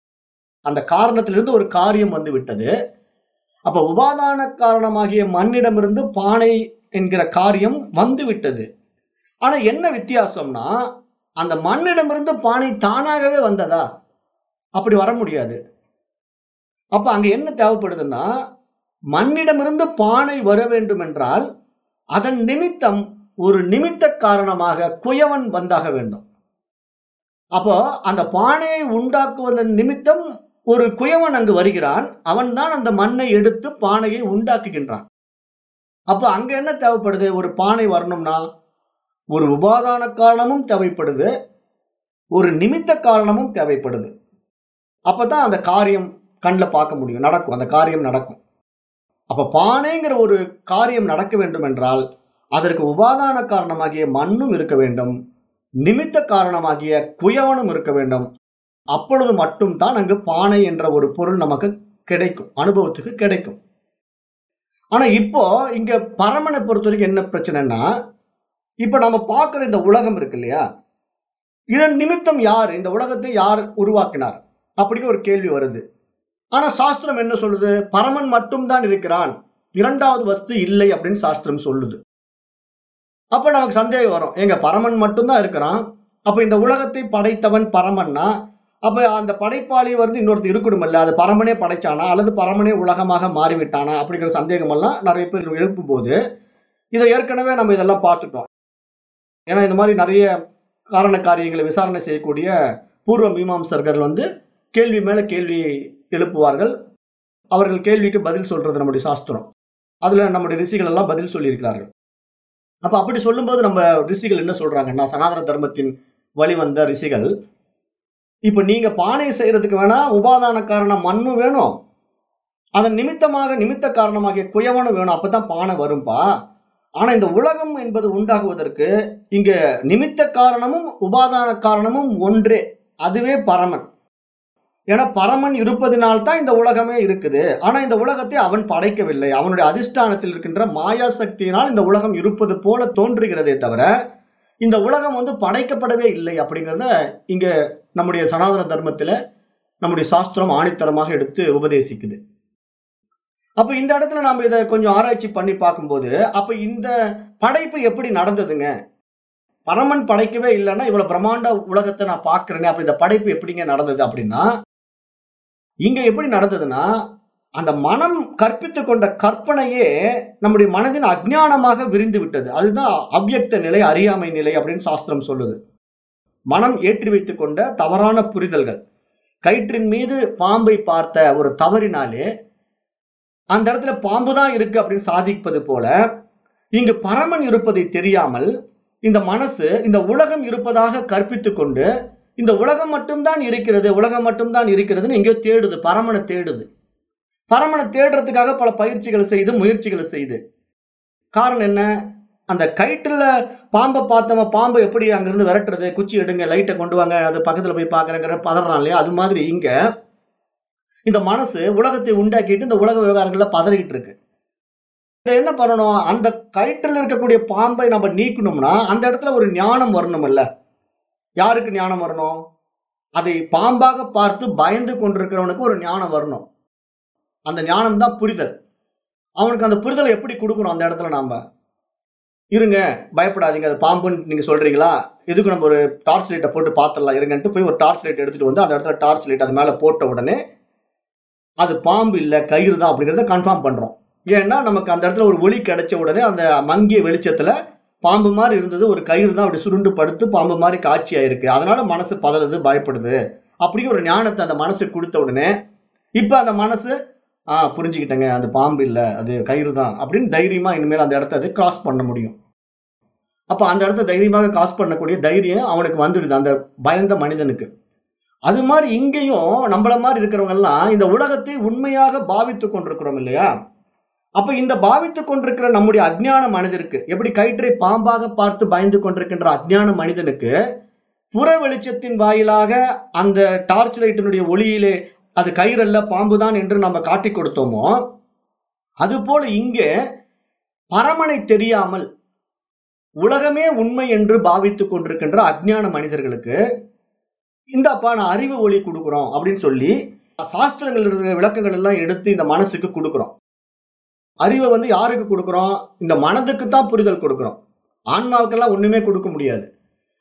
அந்த காரணத்திலிருந்து ஒரு காரியம் வந்து விட்டது அப்ப உபாதான காரணமாகிய மண்ணிடமிருந்து பானை என்கிற காரியம் வந்து விட்டது ஆனா என்ன வித்தியாசம்னா அந்த மண்ணிடமிருந்து பானை தானாகவே வந்ததா அப்படி வர முடியாது அப்ப அங்க என்ன தேவைப்படுதுன்னா மண்ணிடமிருந்து பானை வர வேண்டும் என்றால் அதன் நிமித்தம் ஒரு நிமித்த காரணமாக குயவன் வந்தாக வேண்டும் அப்போ அந்த பானையை உண்டாக்குவதன் நிமித்தம் ஒரு குயவன் அங்கு வருகிறான் அவன் தான் அந்த மண்ணை எடுத்து பானையை உண்டாக்குகின்றான் அப்ப அங்க என்ன தேவைப்படுது ஒரு பானை வரணும்னா ஒரு உபாதான காரணமும் தேவைப்படுது ஒரு நிமித்த காரணமும் தேவைப்படுது அப்பதான் அந்த காரியம் கண்ணில் பார்க்க முடியும் நடக்கும் அந்த காரியம் நடக்கும் அப்ப பானைங்கிற ஒரு காரியம் நடக்க வேண்டும் என்றால் அதற்கு உபாதான காரணமாகிய மண்ணும் இருக்க வேண்டும் நிமித்த காரணமாகிய குயவனும் இருக்க வேண்டும் அப்பொழுது மட்டும்தான் அங்கு பானை என்ற ஒரு பொருள் நமக்கு கிடைக்கும் அனுபவத்துக்கு கிடைக்கும் ஆனா இப்போ இங்க பரமனை பொறுத்த வரைக்கும் என்ன பிரச்சனைன்னா இப்ப நம்ம பார்க்கிற இந்த உலகம் இருக்கு இல்லையா இதன் நிமித்தம் யார் இந்த உலகத்தை யார் உருவாக்கினார் அப்படின்னு ஒரு கேள்வி வருது ஆனா சாஸ்திரம் என்ன சொல்லுது பரமன் மட்டும்தான் இருக்கிறான் இரண்டாவது வஸ்து இல்லை அப்படின்னு சாஸ்திரம் சொல்லுது அப்ப நமக்கு சந்தேகம் வரும் எங்க பரமன் மட்டும்தான் இருக்கிறான் அப்ப இந்த உலகத்தை படைத்தவன் பரமன்னா அப்ப அந்த படைப்பாளி வந்து இன்னொருத்தர் இருக்கணுமல்ல அது பரமனே படைச்சானா அல்லது பரமனே உலகமாக மாறிவிட்டானா அப்படிங்கிற சந்தேகம் எல்லாம் நிறைய பேர் எழுப்பும் போது இதை ஏற்கனவே நம்ம இதெல்லாம் பார்த்துட்டோம் ஏன்னா இந்த மாதிரி நிறைய காரண காரியங்களை விசாரணை செய்யக்கூடிய பூர்வ மீமாம்சர்கள் வந்து கேள்வி மேல கேள்வி எழுப்புவார்கள் அவர்கள் கேள்விக்கு பதில் சொல்றது நம்முடைய சாஸ்திரம் அதுல நம்முடைய ரிஷிகள் எல்லாம் பதில் சொல்லியிருக்கிறார்கள் அப்ப அப்படி சொல்லும்போது நம்ம ரிஷிகள் என்ன சொல்றாங்கன்னா சனாதன தர்மத்தின் வழிவந்த ரிஷிகள் இப்ப நீங்க பானை செய்யறதுக்கு வேணா உபாதான காரணம் மண்ணும் வேணும் அதன் நிமித்தமாக நிமித்த காரணமாகிய குயவனும் வேணும் அப்பதான் பானை வரும்பா ஆனா இந்த உலகம் என்பது உண்டாகுவதற்கு இங்க நிமித்த காரணமும் உபாதான காரணமும் ஒன்றே அதுவே பரமன் ஏன்னா பரமன் இருப்பதினால்தான் இந்த உலகமே இருக்குது ஆனா இந்த உலகத்தை அவன் படைக்கவில்லை அவனுடைய அதிஷ்டானத்தில் இருக்கின்ற மாயா சக்தியினால் இந்த உலகம் இருப்பது போல தோன்றுகிறதே தவிர இந்த உலகம் வந்து படைக்கப்படவே இல்லை அப்படிங்கிறத இங்க நம்முடைய சனாதன தர்மத்துல நம்முடைய சாஸ்திரம் ஆணித்தரமாக எடுத்து உபதேசிக்குது அப்ப இந்த இடத்துல நாம இதை கொஞ்சம் ஆராய்ச்சி பண்ணி பார்க்கும்போது அப்ப இந்த படைப்பு எப்படி நடந்ததுங்க பரமன் படைக்கவே இல்லைன்னா இவ்வளவு பிரம்மாண்ட உலகத்தை நான் பார்க்கிறேனே அப்ப இந்த படைப்பு எப்படிங்க நடந்தது அப்படின்னா இங்க எப்படி நடந்ததுன்னா அந்த மனம் கற்பித்து கொண்ட கற்பனையே நம்முடைய மனதின் அஜ்ஞானமாக விரிந்து விட்டது அதுதான் அவ்யக்த நிலை அறியாமை நிலை அப்படின்னு சாஸ்திரம் சொல்லுது மனம் ஏற்றி வைத்துக் கொண்ட தவறான புரிதல்கள் கயிற்றின் மீது பாம்பை பார்த்த ஒரு தவறினாலே அந்த இடத்துல பாம்பு தான் இருக்கு அப்படின்னு சாதிப்பது போல இங்கு பரமன் இருப்பதை தெரியாமல் இந்த மனசு இந்த உலகம் இருப்பதாக கற்பித்து கொண்டு இந்த உலகம் மட்டும்தான் இருக்கிறது உலகம் மட்டும்தான் இருக்கிறதுன்னு எங்கேயோ தேடுது பரமனை தேடுது பரமனை தேடுறதுக்காக பல பயிற்சிகள் செய்து முயற்சிகள் செய்து காரணம் என்ன அந்த கயிற்றுல பாம்பை பார்த்தவன் பாம்பை எப்படி அங்கிருந்து விரட்டுறது குச்சி எடுங்க லைட்டை கொண்டு வாங்க அது பக்கத்துல போய் பாக்குறங்கிற பதறான் இல்லையா அது மாதிரி இங்க இந்த மனசு உலகத்தை உண்டாக்கிட்டு இந்த உலக விவகாரங்கள்ல பதறிக்கிட்டு இருக்கு இதை என்ன பண்ணணும் அந்த கயிற்றில் இருக்கக்கூடிய பாம்பை நம்ம நீக்கணும்னா அந்த இடத்துல ஒரு ஞானம் வரணும் இல்ல யாருக்கு ஞானம் வரணும் அதை பாம்பாக பார்த்து பயந்து கொண்டிருக்கிறவனுக்கு ஒரு ஞானம் வரணும் அந்த ஞானம் தான் புரிதல் அவனுக்கு அந்த புரிதலை எப்படி கொடுக்கணும் அந்த இடத்துல நாம இருங்க பயப்படாதீங்க அது பாம்புன்னு நீங்க சொல்றீங்களா இதுக்கு நம்ம ஒரு டார்ச் லைட்டை போட்டு பார்த்துடலாம் இருங்கன்ட்டு போய் ஒரு டார்ச் லைட் எடுத்துட்டு வந்து அந்த இடத்துல டார்ச் லைட் அது மேல போட்ட உடனே அது பாம்பு இல்ல கயிறு தான் அப்படிங்கிறத கன்ஃபார்ம் பண்றோம் ஏன்னா நமக்கு அந்த இடத்துல ஒரு ஒளி கிடைச்ச உடனே அந்த மங்கிய வெளிச்சத்துல பாம்பு மாதிரி இருந்தது ஒரு கயிறு தான் அப்படி சுருண்டு படுத்து பாம்பு மாதிரி காட்சி ஆயிருக்கு அதனால மனசு பதறுது பயப்படுது அப்படிங்கிற ஒரு ஞானத்தை அந்த மனசுக்கு கொடுத்த உடனே இப்ப அந்த மனசு ஆஹ் புரிஞ்சுக்கிட்டேங்க அந்த பாம்பு இல்ல அது கயிறு தான் அப்படின்னு தைரியமா இனிமேல் அந்த இடத்த அது கிராஸ் பண்ண முடியும் அப்ப அந்த இடத்த தைரியமாக கிராஸ் பண்ணக்கூடிய தைரியம் அவனுக்கு வந்துடுது அந்த பயந்த மனிதனுக்கு அது மாதிரி இங்கேயும் நம்மள மாதிரி இருக்கிறவங்க எல்லாம் இந்த உலகத்தை உண்மையாக பாவித்து கொண்டிருக்கிறோம் இல்லையா அப்ப இந்த பாவித்து கொண்டிருக்கிற நம்முடைய அஜ்ஞான மனிதருக்கு எப்படி கயிற்றை பாம்பாக பார்த்து பயந்து கொண்டிருக்கின்ற அஜ்ஞான மனிதனுக்கு புற வெளிச்சத்தின் வாயிலாக அந்த டார்ச் லைட்டினுடைய ஒளியிலே அது கயிறல்ல பாம்புதான் என்று நம்ம காட்டி கொடுத்தோமோ அது போல இங்கே பரமனை தெரியாமல் உலகமே உண்மை என்று பாவித்துக் கொண்டிருக்கின்ற அஜ்ஞான மனிதர்களுக்கு இந்தப்பா நான் அறிவு ஒளி கொடுக்குறோம் அப்படின்னு சொல்லி சாஸ்திரங்கள் இருக்கிற விளக்கங்கள் எல்லாம் எடுத்து இந்த மனசுக்கு கொடுக்குறோம் அறிவை வந்து யாருக்கு கொடுக்குறோம் இந்த மனதுக்கு தான் புரிதல் கொடுக்குறோம் ஆன்மாவுக்கெல்லாம் ஒண்ணுமே கொடுக்க முடியாது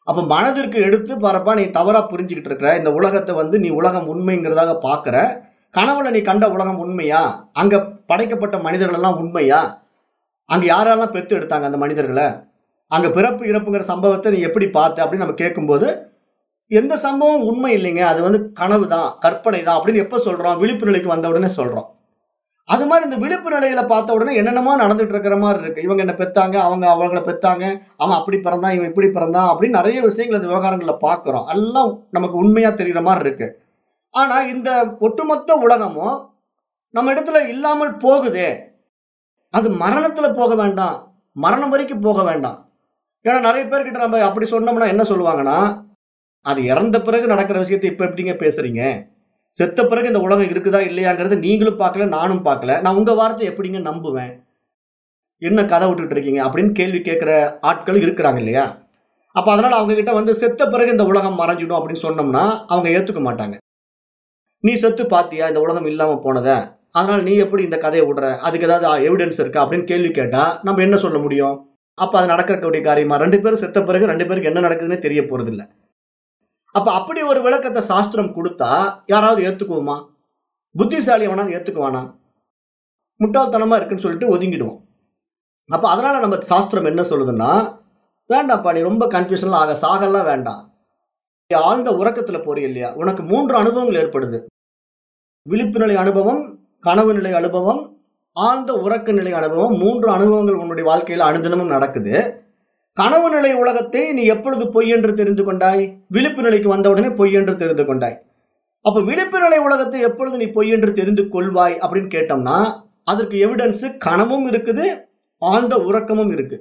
அப்ப மனதிற்கு எடுத்து பாருப்பா நீ தவறா புரிஞ்சுக்கிட்டு இருக்கிற இந்த உலகத்தை வந்து நீ உலகம் உண்மைங்கிறதாக பாக்குற கனவுல நீ கண்ட உலகம் உண்மையா அங்க படைக்கப்பட்ட மனிதர்கள் எல்லாம் உண்மையா அங்க யாரெல்லாம் பெத்து எடுத்தாங்க அந்த மனிதர்களை அங்க பிறப்பு இறப்புங்கிற சம்பவத்தை நீ எப்படி பார்த்த அப்படின்னு நம்ம கேட்கும்போது எந்த சம்பவம் உண்மை இல்லைங்க அது வந்து கனவு தான் கற்பனை தான் அப்படின்னு எப்ப சொல்றோம் விழிப்பு நிலைக்கு வந்த உடனே சொல்றோம் அது மாதிரி இந்த விழிப்பு நிலையில பார்த்த உடனே என்னென்னமோ நடந்துட்டு இருக்கிற மாதிரி இருக்கு இவங்க என்ன பெத்தாங்க அவங்க அவங்கள பெத்தாங்க அவன் அப்படி பிறந்தான் இவன் இப்படி பிறந்தான் அப்படின்னு நிறைய விஷயங்கள் இந்த விவகாரங்கள்ல பாக்குறோம் எல்லாம் நமக்கு உண்மையா தெரியுற மாதிரி இருக்கு ஆனா இந்த ஒட்டுமொத்த உலகமும் நம்ம இடத்துல இல்லாமல் போகுதே அது மரணத்துல போக வேண்டாம் மரணம் வரைக்கும் போக வேண்டாம் ஏன்னா நிறைய பேர்கிட்ட நம்ம அப்படி சொன்னோம்னா என்ன சொல்லுவாங்கன்னா அது இறந்த பிறகு நடக்கிற விஷயத்தை இப்ப எப்படிங்க பேசுறீங்க செத்த பிறகு இந்த உலகம் இருக்குதா இல்லையாங்கிறது நீங்களும் பார்க்கல நானும் பார்க்கல நான் உங்க வார்த்தை எப்படிங்க நம்புவேன் என்ன கதை விட்டுட்டு இருக்கீங்க அப்படின்னு கேள்வி கேட்கிற ஆட்கள் இருக்கிறாங்க இல்லையா அப்ப அதனால அவங்க கிட்ட வந்து செத்த பிறகு இந்த உலகம் மறைஞ்சிடும் அப்படின்னு சொன்னோம்னா அவங்க ஏத்துக்க மாட்டாங்க நீ செத்து பாத்தியா இந்த உலகம் இல்லாம போனத அதனால நீ எப்படி இந்த கதையை விடுற அதுக்கு ஏதாவது எவிடன்ஸ் இருக்கா அப்படின்னு கேள்வி கேட்டா நம்ம என்ன சொல்ல முடியும் அப்ப அது நடக்கக்கூடிய காரியமா ரெண்டு பேரும் செத்த பிறகு ரெண்டு பேருக்கு என்ன நடக்குதுன்னே தெரிய போறது இல்ல அப்ப அப்படி ஒரு விளக்கத்தை சாஸ்திரம் கொடுத்தா யாராவது ஏத்துக்குவோமா புத்திசாலி வேணாலும் ஏத்துக்குவானா முட்டாள்தனமா இருக்குன்னு சொல்லிட்டு ஒதுங்கிடுவோம் அப்ப அதனால நம்ம சாஸ்திரம் என்ன சொல்லுதுன்னா வேண்டாம்ப்பா நீ ரொம்ப கன்ஃபியூஷன்லாம் ஆக சாகலாம் வேண்டாம் நீ ஆழ்ந்த உறக்கத்துல போறீ இல்லையா உனக்கு மூன்று அனுபவங்கள் ஏற்படுது விழிப்பு நிலை அனுபவம் கனவு நிலை அனுபவம் ஆழ்ந்த உறக்க நிலை அனுபவம் மூன்று அனுபவங்கள் உன்னுடைய வாழ்க்கையில அனுதினமும் நடக்குது கனவு நிலை உலகத்தை நீ எப்பொழுது பொய் என்று தெரிந்து கொண்டாய் விழிப்பு நிலைக்கு வந்தவுடனே பொய் என்று தெரிந்து கொண்டாய் அப்ப விழிப்பு நிலை உலகத்தை எப்பொழுது நீ பொய் என்று தெரிந்து கொள்வாய் அப்படின்னு கேட்டோம்னா அதற்கு எவிடன்ஸ் கனவும் இருக்குது ஆழ்ந்த உறக்கமும் இருக்கு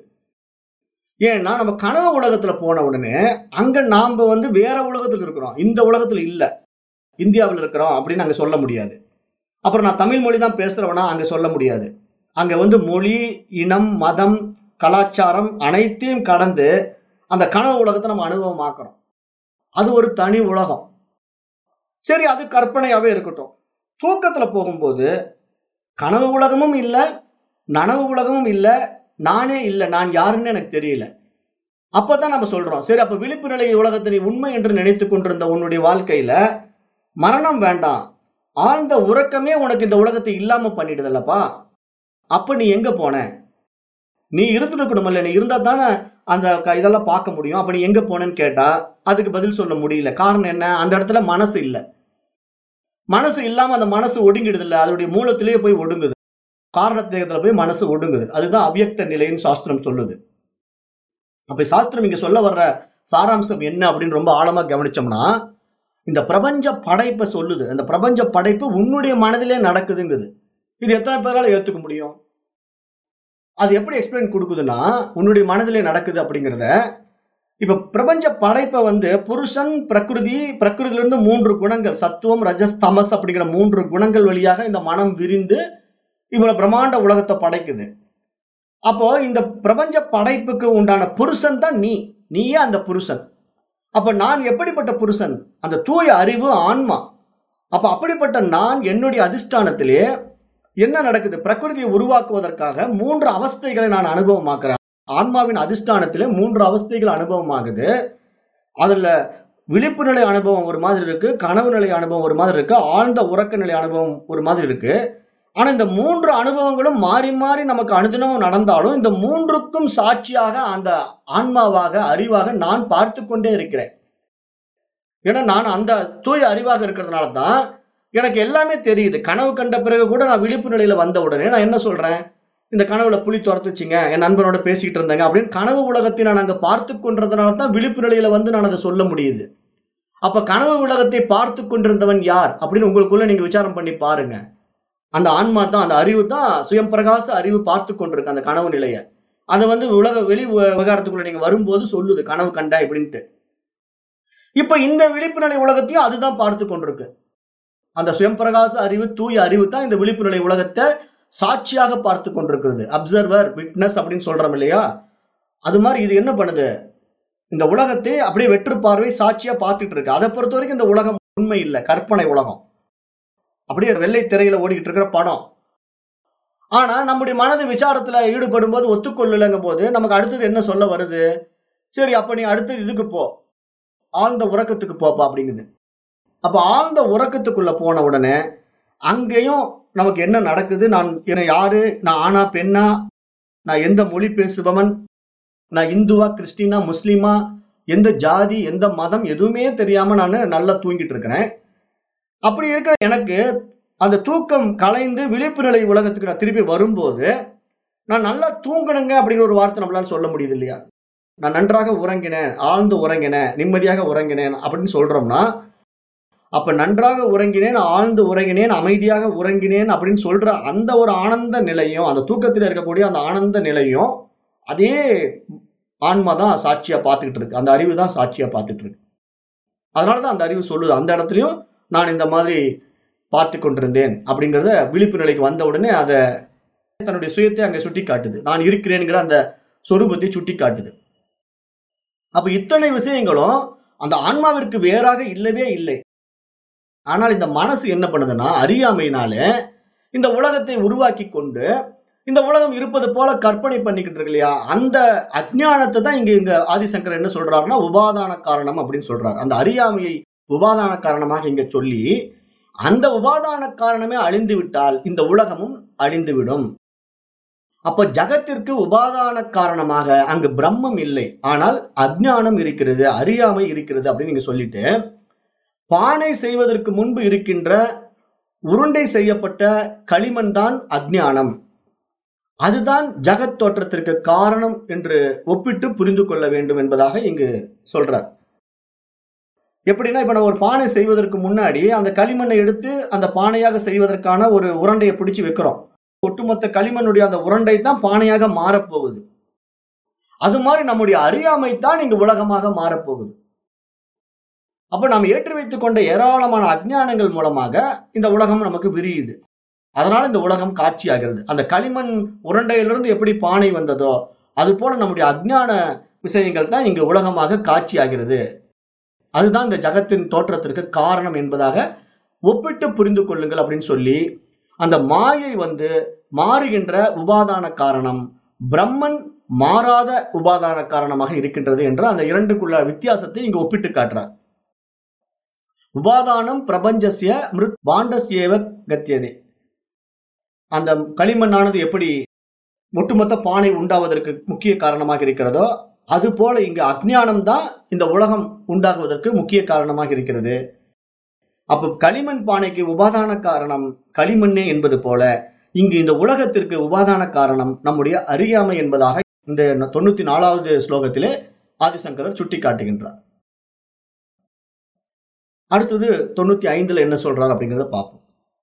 ஏன்னா நம்ம கனவு உலகத்துல போன உடனே அங்க நாம வந்து வேற உலகத்துல இருக்கிறோம் இந்த உலகத்துல இல்ல இந்தியாவில் இருக்கிறோம் அப்படின்னு அங்க சொல்ல முடியாது அப்புறம் நான் தமிழ் மொழி தான் பேசுறவனா அங்க சொல்ல முடியாது அங்க வந்து மொழி இனம் மதம் கலாச்சாரம் அனைத்தையும் கடந்து அந்த கனவு உலகத்தை நம்ம அனுபவமாக்குறோம் அது ஒரு தனி உலகம் சரி அது கற்பனையாவே இருக்கட்டும் தூக்கத்துல போகும்போது கனவு உலகமும் இல்ல நனவு உலகமும் இல்ல நானே இல்ல நான் யாருன்னு எனக்கு தெரியல அப்பதான் நம்ம சொல்றோம் சரி அப்ப விழிப்பு நிலை உலகத்தை நீ உண்மை என்று நினைத்து கொண்டிருந்த உன்னுடைய வாழ்க்கையில மரணம் வேண்டாம் ஆழ்ந்த உறக்கமே உனக்கு இந்த உலகத்தை இல்லாம பண்ணிடுதல்லப்பா அப்ப நீ எங்க போன நீ இருந்திருக்கணும்ல நீ இருந்தா தானே அந்த க- இதெல்லாம் பார்க்க முடியும் அப்ப நீ எங்க போனேன்னு கேட்டா அதுக்கு பதில் சொல்ல முடியல காரணம் என்ன அந்த இடத்துல மனசு இல்ல மனசு இல்லாம அந்த மனசு ஒடுங்கிடுது இல்ல அதோடைய மூலத்திலேயே போய் ஒடுங்குது காரணத்தேகத்துல போய் மனசு ஒடுங்குது அதுதான் அவ்யக்த நிலைன்னு சாஸ்திரம் சொல்லுது அப்ப சாஸ்திரம் இங்க சொல்ல வர்ற சாராம்சம் என்ன அப்படின்னு ரொம்ப ஆழமா கவனிச்சோம்னா இந்த பிரபஞ்ச படைப்பை சொல்லுது அந்த பிரபஞ்ச படைப்பு உன்னுடைய மனதிலே நடக்குதுங்குது இது எத்தனை பேரால ஏத்துக்க முடியும் அது எப்படி எக்ஸ்பிளைன் கொடுக்குதுன்னா உன்னுடைய மனதிலே நடக்குது அப்படிங்கிறத இப்ப பிரபஞ்ச படைப்பை வந்து புருஷன் பிரகிருதி பிரகிருதில இருந்து மூன்று குணங்கள் சத்துவம் ரஜஸ் தமஸ் அப்படிங்கிற மூன்று குணங்கள் வழியாக இந்த மனம் விரிந்து இவ்வளவு பிரம்மாண்ட உலகத்தை படைக்குது அப்போ இந்த பிரபஞ்ச படைப்புக்கு உண்டான புருஷன் தான் நீ நீயே அந்த புருஷன் அப்ப நான் எப்படிப்பட்ட புருஷன் அந்த தூய அறிவு ஆன்மா அப்ப அப்படிப்பட்ட நான் என்னுடைய அதிஷ்டானத்திலே என்ன நடக்குது பிரகிருதியை உருவாக்குவதற்காக மூன்று அவஸ்தைகளை நான் அனுபவமாக்குறேன் ஆன்மாவின் அதிஷ்டானத்திலே மூன்று அவஸ்தைகள் அனுபவமாகுது அதுல விழிப்பு நிலை அனுபவம் ஒரு மாதிரி இருக்கு கனவு நிலை அனுபவம் ஒரு மாதிரி இருக்கு ஆழ்ந்த உறக்க நிலை அனுபவம் ஒரு மாதிரி இருக்கு ஆனா இந்த மூன்று அனுபவங்களும் மாறி மாறி நமக்கு அனுதினமும் நடந்தாலும் இந்த மூன்றுக்கும் சாட்சியாக அந்த ஆன்மாவாக அறிவாக நான் பார்த்து கொண்டே இருக்கிறேன் ஏன்னா நான் அந்த தூய அறிவாக இருக்கிறதுனால தான் எனக்கு எல்லாமே தெரியுது கனவு கண்ட பிறகு கூட நான் விழிப்பு நிலையில வந்த உடனே நான் என்ன சொல்றேன் இந்த கனவுல புலி துரத்துச்சிங்க என் நண்பனோட பேசிக்கிட்டு இருந்தாங்க அப்படின்னு கனவு உலகத்தை நான் அங்க பார்த்து கொண்டதுனால தான் விழிப்பு நிலையில வந்து நான் அதை சொல்ல முடியுது அப்ப கனவு உலகத்தை பார்த்து கொண்டிருந்தவன் யார் அப்படின்னு உங்களுக்குள்ள நீங்க விசாரம் பண்ணி பாருங்க அந்த ஆன்மா தான் அந்த அறிவு தான் சுயம் பிரகாச அறிவு பார்த்து கொண்டிருக்கு அந்த கனவு நிலைய அதை வந்து உலக வெளி வ- விவகாரத்துக்குள்ள நீங்க வரும்போது சொல்லுது கனவு கண்டா இப்படின்ட்டு இப்ப இந்த விழிப்பு நிலை உலகத்தையும் அதுதான் பார்த்து கொண்டிருக்கு அந்த சுயம் பிரகாச அறிவு தூய அறிவு தான் இந்த விழிப்பு நிலை உலகத்தை சாட்சியாக பார்த்து கொண்டிருக்கிறது அப்சர்வர் விட்னஸ் அப்படின்னு சொல்றோம் இல்லையா அது மாதிரி இது என்ன பண்ணுது இந்த உலகத்தை அப்படியே வெற்று பார்வை சாட்சியா பார்த்துட்டு இருக்கு அதை பொறுத்த வரைக்கும் இந்த உலகம் உண்மை இல்லை கற்பனை உலகம் அப்படியே வெள்ளை திரையில ஓடிக்கிட்டு இருக்கிற படம் ஆனா நம்முடைய மனது விசாரத்துல ஈடுபடும் போது ஒத்துக்கொள்ளலைங்கும் போது நமக்கு அடுத்தது என்ன சொல்ல வருது சரி அப்ப நீ அடுத்தது இதுக்கு போ ஆழ்ந்த உறக்கத்துக்கு போப்பா அப்படிங்குது அப்ப ஆழ்ந்த உறக்கத்துக்குள்ள போன உடனே அங்கேயும் நமக்கு என்ன நடக்குது நான் என்ன யாரு நான் ஆணா பெண்ணா நான் எந்த மொழி பேசுபவன் நான் இந்துவா கிறிஸ்டினா முஸ்லீமா எந்த ஜாதி எந்த மதம் எதுவுமே தெரியாம நான் நல்லா தூங்கிட்டு இருக்கிறேன் அப்படி இருக்கிற எனக்கு அந்த தூக்கம் கலைந்து விழிப்பு நிலை உலகத்துக்கு நான் திருப்பி வரும்போது நான் நல்லா தூங்கணுங்க அப்படிங்கிற ஒரு வார்த்தை நம்மளால சொல்ல முடியுது இல்லையா நான் நன்றாக உறங்கினேன் ஆழ்ந்து உறங்கினேன் நிம்மதியாக உறங்கினேன் அப்படின்னு சொல்றோம்னா அப்ப நன்றாக உறங்கினேன் ஆழ்ந்து உறங்கினேன் அமைதியாக உறங்கினேன் அப்படின்னு சொல்ற அந்த ஒரு ஆனந்த நிலையும் அந்த தூக்கத்தில் இருக்கக்கூடிய அந்த ஆனந்த நிலையும் அதே ஆன்மா தான் சாட்சியா பார்த்துக்கிட்டு இருக்கு அந்த அறிவு தான் சாட்சியா பார்த்துட்டு இருக்கு அதனாலதான் அந்த அறிவு சொல்லுது அந்த இடத்துலயும் நான் இந்த மாதிரி பார்த்து கொண்டிருந்தேன் அப்படிங்கிறத விழிப்பு நிலைக்கு வந்த உடனே அதை தன்னுடைய சுயத்தை அங்க சுட்டி காட்டுது நான் இருக்கிறேங்கிற அந்த சொரூபத்தை சுட்டி காட்டுது அப்ப இத்தனை விஷயங்களும் அந்த ஆன்மாவிற்கு வேறாக இல்லவே இல்லை ஆனால் இந்த மனசு என்ன பண்ணுதுன்னா அறியாமையினாலே இந்த உலகத்தை உருவாக்கி கொண்டு இந்த உலகம் இருப்பது போல கற்பனை பண்ணிக்கிட்டு இருக்கு இல்லையா அந்த அஜ்ஞானத்தை தான் இங்க இங்க ஆதிசங்கர் என்ன சொல்றாருன்னா உபாதான காரணம் அப்படின்னு சொல்றாரு அந்த அறியாமையை உபாதான காரணமாக இங்க சொல்லி அந்த உபாதான காரணமே அழிந்து விட்டால் இந்த உலகமும் அழிந்துவிடும் அப்ப ஜகத்திற்கு உபாதான காரணமாக அங்கு பிரம்மம் இல்லை ஆனால் அஜ்ஞானம் இருக்கிறது அறியாமை இருக்கிறது அப்படின்னு நீங்க சொல்லிட்டு பானை செய்வதற்கு முன்பு இருக்கின்ற உருண்டை செய்யப்பட்ட களிமண் தான் அஜ்ஞானம் அதுதான் ஜகத் தோற்றத்திற்கு காரணம் என்று ஒப்பிட்டு புரிந்து கொள்ள வேண்டும் என்பதாக இங்கு சொல்றார் எப்படின்னா இப்ப நம்ம ஒரு பானை செய்வதற்கு முன்னாடி அந்த களிமண்ணை எடுத்து அந்த பானையாக செய்வதற்கான ஒரு உருண்டையை பிடிச்சு வைக்கிறோம் ஒட்டுமொத்த களிமண்ணுடைய அந்த உருண்டை தான் பானையாக மாறப்போகுது அது மாதிரி நம்முடைய அறியாமை தான் இங்கு உலகமாக மாறப்போகுது அப்ப நாம் ஏற்றி வைத்துக் கொண்ட ஏராளமான அஜ்ஞானங்கள் மூலமாக இந்த உலகம் நமக்கு விரியுது அதனால இந்த உலகம் காட்சியாகிறது அந்த களிமண் உருண்டையிலிருந்து எப்படி பானை வந்ததோ அது போல நம்முடைய அஜ்ஞான விஷயங்கள் தான் இங்கு உலகமாக காட்சியாகிறது அதுதான் இந்த ஜகத்தின் தோற்றத்திற்கு காரணம் என்பதாக ஒப்பிட்டு புரிந்து கொள்ளுங்கள் அப்படின்னு சொல்லி அந்த மாயை வந்து மாறுகின்ற உபாதான காரணம் பிரம்மன் மாறாத உபாதான காரணமாக இருக்கின்றது என்ற அந்த இரண்டுக்குள்ள வித்தியாசத்தை இங்கு ஒப்பிட்டு காட்டுறார் உபாதானம் பிரபஞ்சசிய மிருத் பாண்டசியேவ கத்தியதே அந்த களிமண்ணானது எப்படி ஒட்டுமொத்த பானை உண்டாவதற்கு முக்கிய காரணமாக இருக்கிறதோ அது போல இங்கு அஜ்ஞானம் தான் இந்த உலகம் உண்டாகுவதற்கு முக்கிய காரணமாக இருக்கிறது அப்ப களிமண் பானைக்கு உபாதான காரணம் களிமண்ணே என்பது போல இங்கு இந்த உலகத்திற்கு உபாதான காரணம் நம்முடைய அறியாமை என்பதாக இந்த தொண்ணூத்தி நாலாவது ஸ்லோகத்திலே ஆதிசங்கரர் சுட்டி காட்டுகின்றார் அடுத்தது தொண்ணூத்தி ஐந்துல என்ன சொல்றார் அப்படிங்கிறத பார்ப்போம்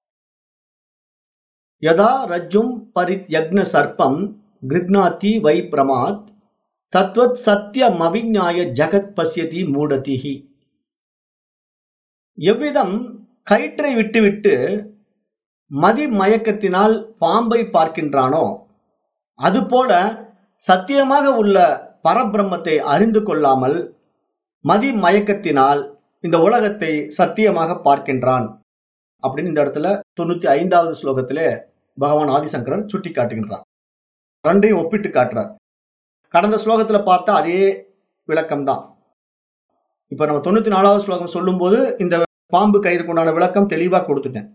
யதா ரஜ்ஜும் பரித்யக்ன சர்ப்பம் கிருக்னாதி வை பிரமாத் தத்வத் சத்தியம் அவிஞாய ஜகத் பசியதி மூடதிஹி எவ்விதம் கயிற்றை விட்டுவிட்டு மதி மயக்கத்தினால் பாம்பை பார்க்கின்றானோ அதுபோல சத்தியமாக உள்ள பரபிரம்மத்தை அறிந்து கொள்ளாமல் மதி மயக்கத்தினால் இந்த உலகத்தை சத்தியமாக பார்க்கின்றான் அப்படின்னு இந்த இடத்துல தொண்ணூத்தி ஐந்தாவது ஸ்லோகத்திலே பகவான் ஆதிசங்கரர் சுட்டி காட்டுகின்றார் ரெண்டையும் ஒப்பிட்டு காட்டுறார் கடந்த ஸ்லோகத்துல பார்த்தா அதே விளக்கம் தான் இப்ப நம்ம தொண்ணூத்தி நாலாவது ஸ்லோகம் சொல்லும் போது இந்த பாம்பு கயிறுக்கு உண்டான விளக்கம் தெளிவா கொடுத்துட்டேன்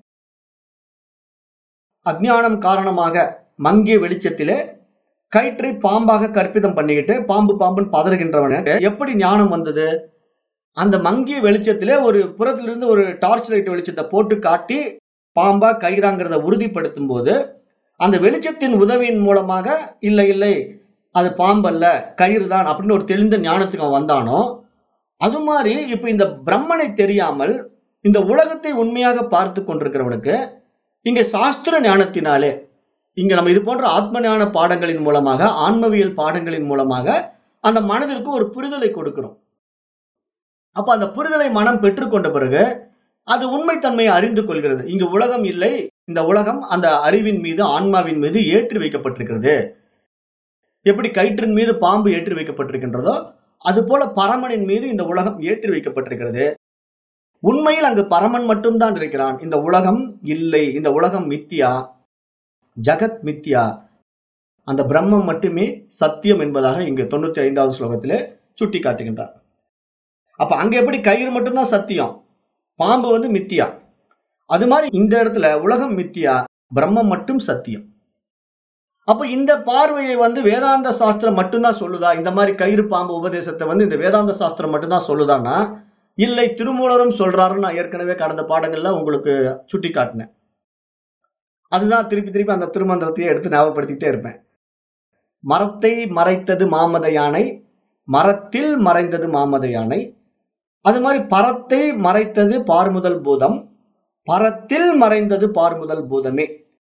அஜ்ஞானம் காரணமாக மங்கிய வெளிச்சத்திலே கயிற்றை பாம்பாக கற்பிதம் பண்ணிக்கிட்டு பாம்பு பாம்புன்னு பதறுகின்றவனுக்கு எப்படி ஞானம் வந்தது அந்த மங்கிய வெளிச்சத்திலே ஒரு புறத்திலிருந்து ஒரு டார்ச் லைட் வெளிச்சத்தை போட்டு காட்டி பாம்பா கயிறாங்கிறத உறுதிப்படுத்தும் போது அந்த வெளிச்சத்தின் உதவியின் மூலமாக இல்லை இல்லை அது பாம்பல்ல கயிறு தான் அப்படின்னு ஒரு தெளிந்த ஞானத்துக்கு அவன் வந்தானோ அது மாதிரி இப்ப இந்த பிரம்மனை தெரியாமல் இந்த உலகத்தை உண்மையாக பார்த்து கொண்டிருக்கிறவனுக்கு இங்க சாஸ்திர ஞானத்தினாலே இங்க நம்ம இது போன்ற ஆத்ம ஞான பாடங்களின் மூலமாக ஆன்மவியல் பாடங்களின் மூலமாக அந்த மனதிற்கு ஒரு புரிதலை கொடுக்கிறோம் அப்ப அந்த புரிதலை மனம் பெற்றுக்கொண்ட பிறகு அது உண்மைத்தன்மையை அறிந்து கொள்கிறது இங்கு உலகம் இல்லை இந்த உலகம் அந்த அறிவின் மீது ஆன்மாவின் மீது ஏற்றி வைக்கப்பட்டிருக்கிறது எப்படி கயிற்றின் மீது பாம்பு ஏற்றி வைக்கப்பட்டிருக்கின்றதோ அது போல பரமனின் மீது இந்த உலகம் ஏற்றி வைக்கப்பட்டிருக்கிறது உண்மையில் அங்கு பரமன் மட்டும்தான் இருக்கிறான் இந்த உலகம் இல்லை இந்த உலகம் மித்தியா ஜகத் மித்தியா அந்த பிரம்மம் மட்டுமே சத்தியம் என்பதாக இங்கு தொண்ணூத்தி ஐந்தாவது ஸ்லோகத்திலே சுட்டி காட்டுகின்றார் அப்ப அங்க எப்படி கயிறு மட்டும்தான் சத்தியம் பாம்பு வந்து மித்தியா அது மாதிரி இந்த இடத்துல உலகம் மித்தியா பிரம்மம் மட்டும் சத்தியம் அப்ப இந்த பார்வையை வந்து வேதாந்த சாஸ்திரம் மட்டும்தான் சொல்லுதா இந்த மாதிரி கயிறு பாம்பு உபதேசத்தை வந்து இந்த வேதாந்த சாஸ்திரம் மட்டும்தான் சொல்லுதான்னா இல்லை திருமூலரும் சொல்றாருன்னு நான் ஏற்கனவே கடந்த பாடங்கள்ல உங்களுக்கு சுட்டி காட்டினேன் அதுதான் திருப்பி திருப்பி அந்த திருமந்திரத்தையே எடுத்து ஞாபகப்படுத்திக்கிட்டே இருப்பேன் மரத்தை மறைத்தது மாமத யானை மரத்தில் மறைந்தது மாமத யானை அது மாதிரி பரத்தை மறைத்தது பார்முதல் பூதம் பரத்தில் மறைந்தது பார்முதல் பூதமே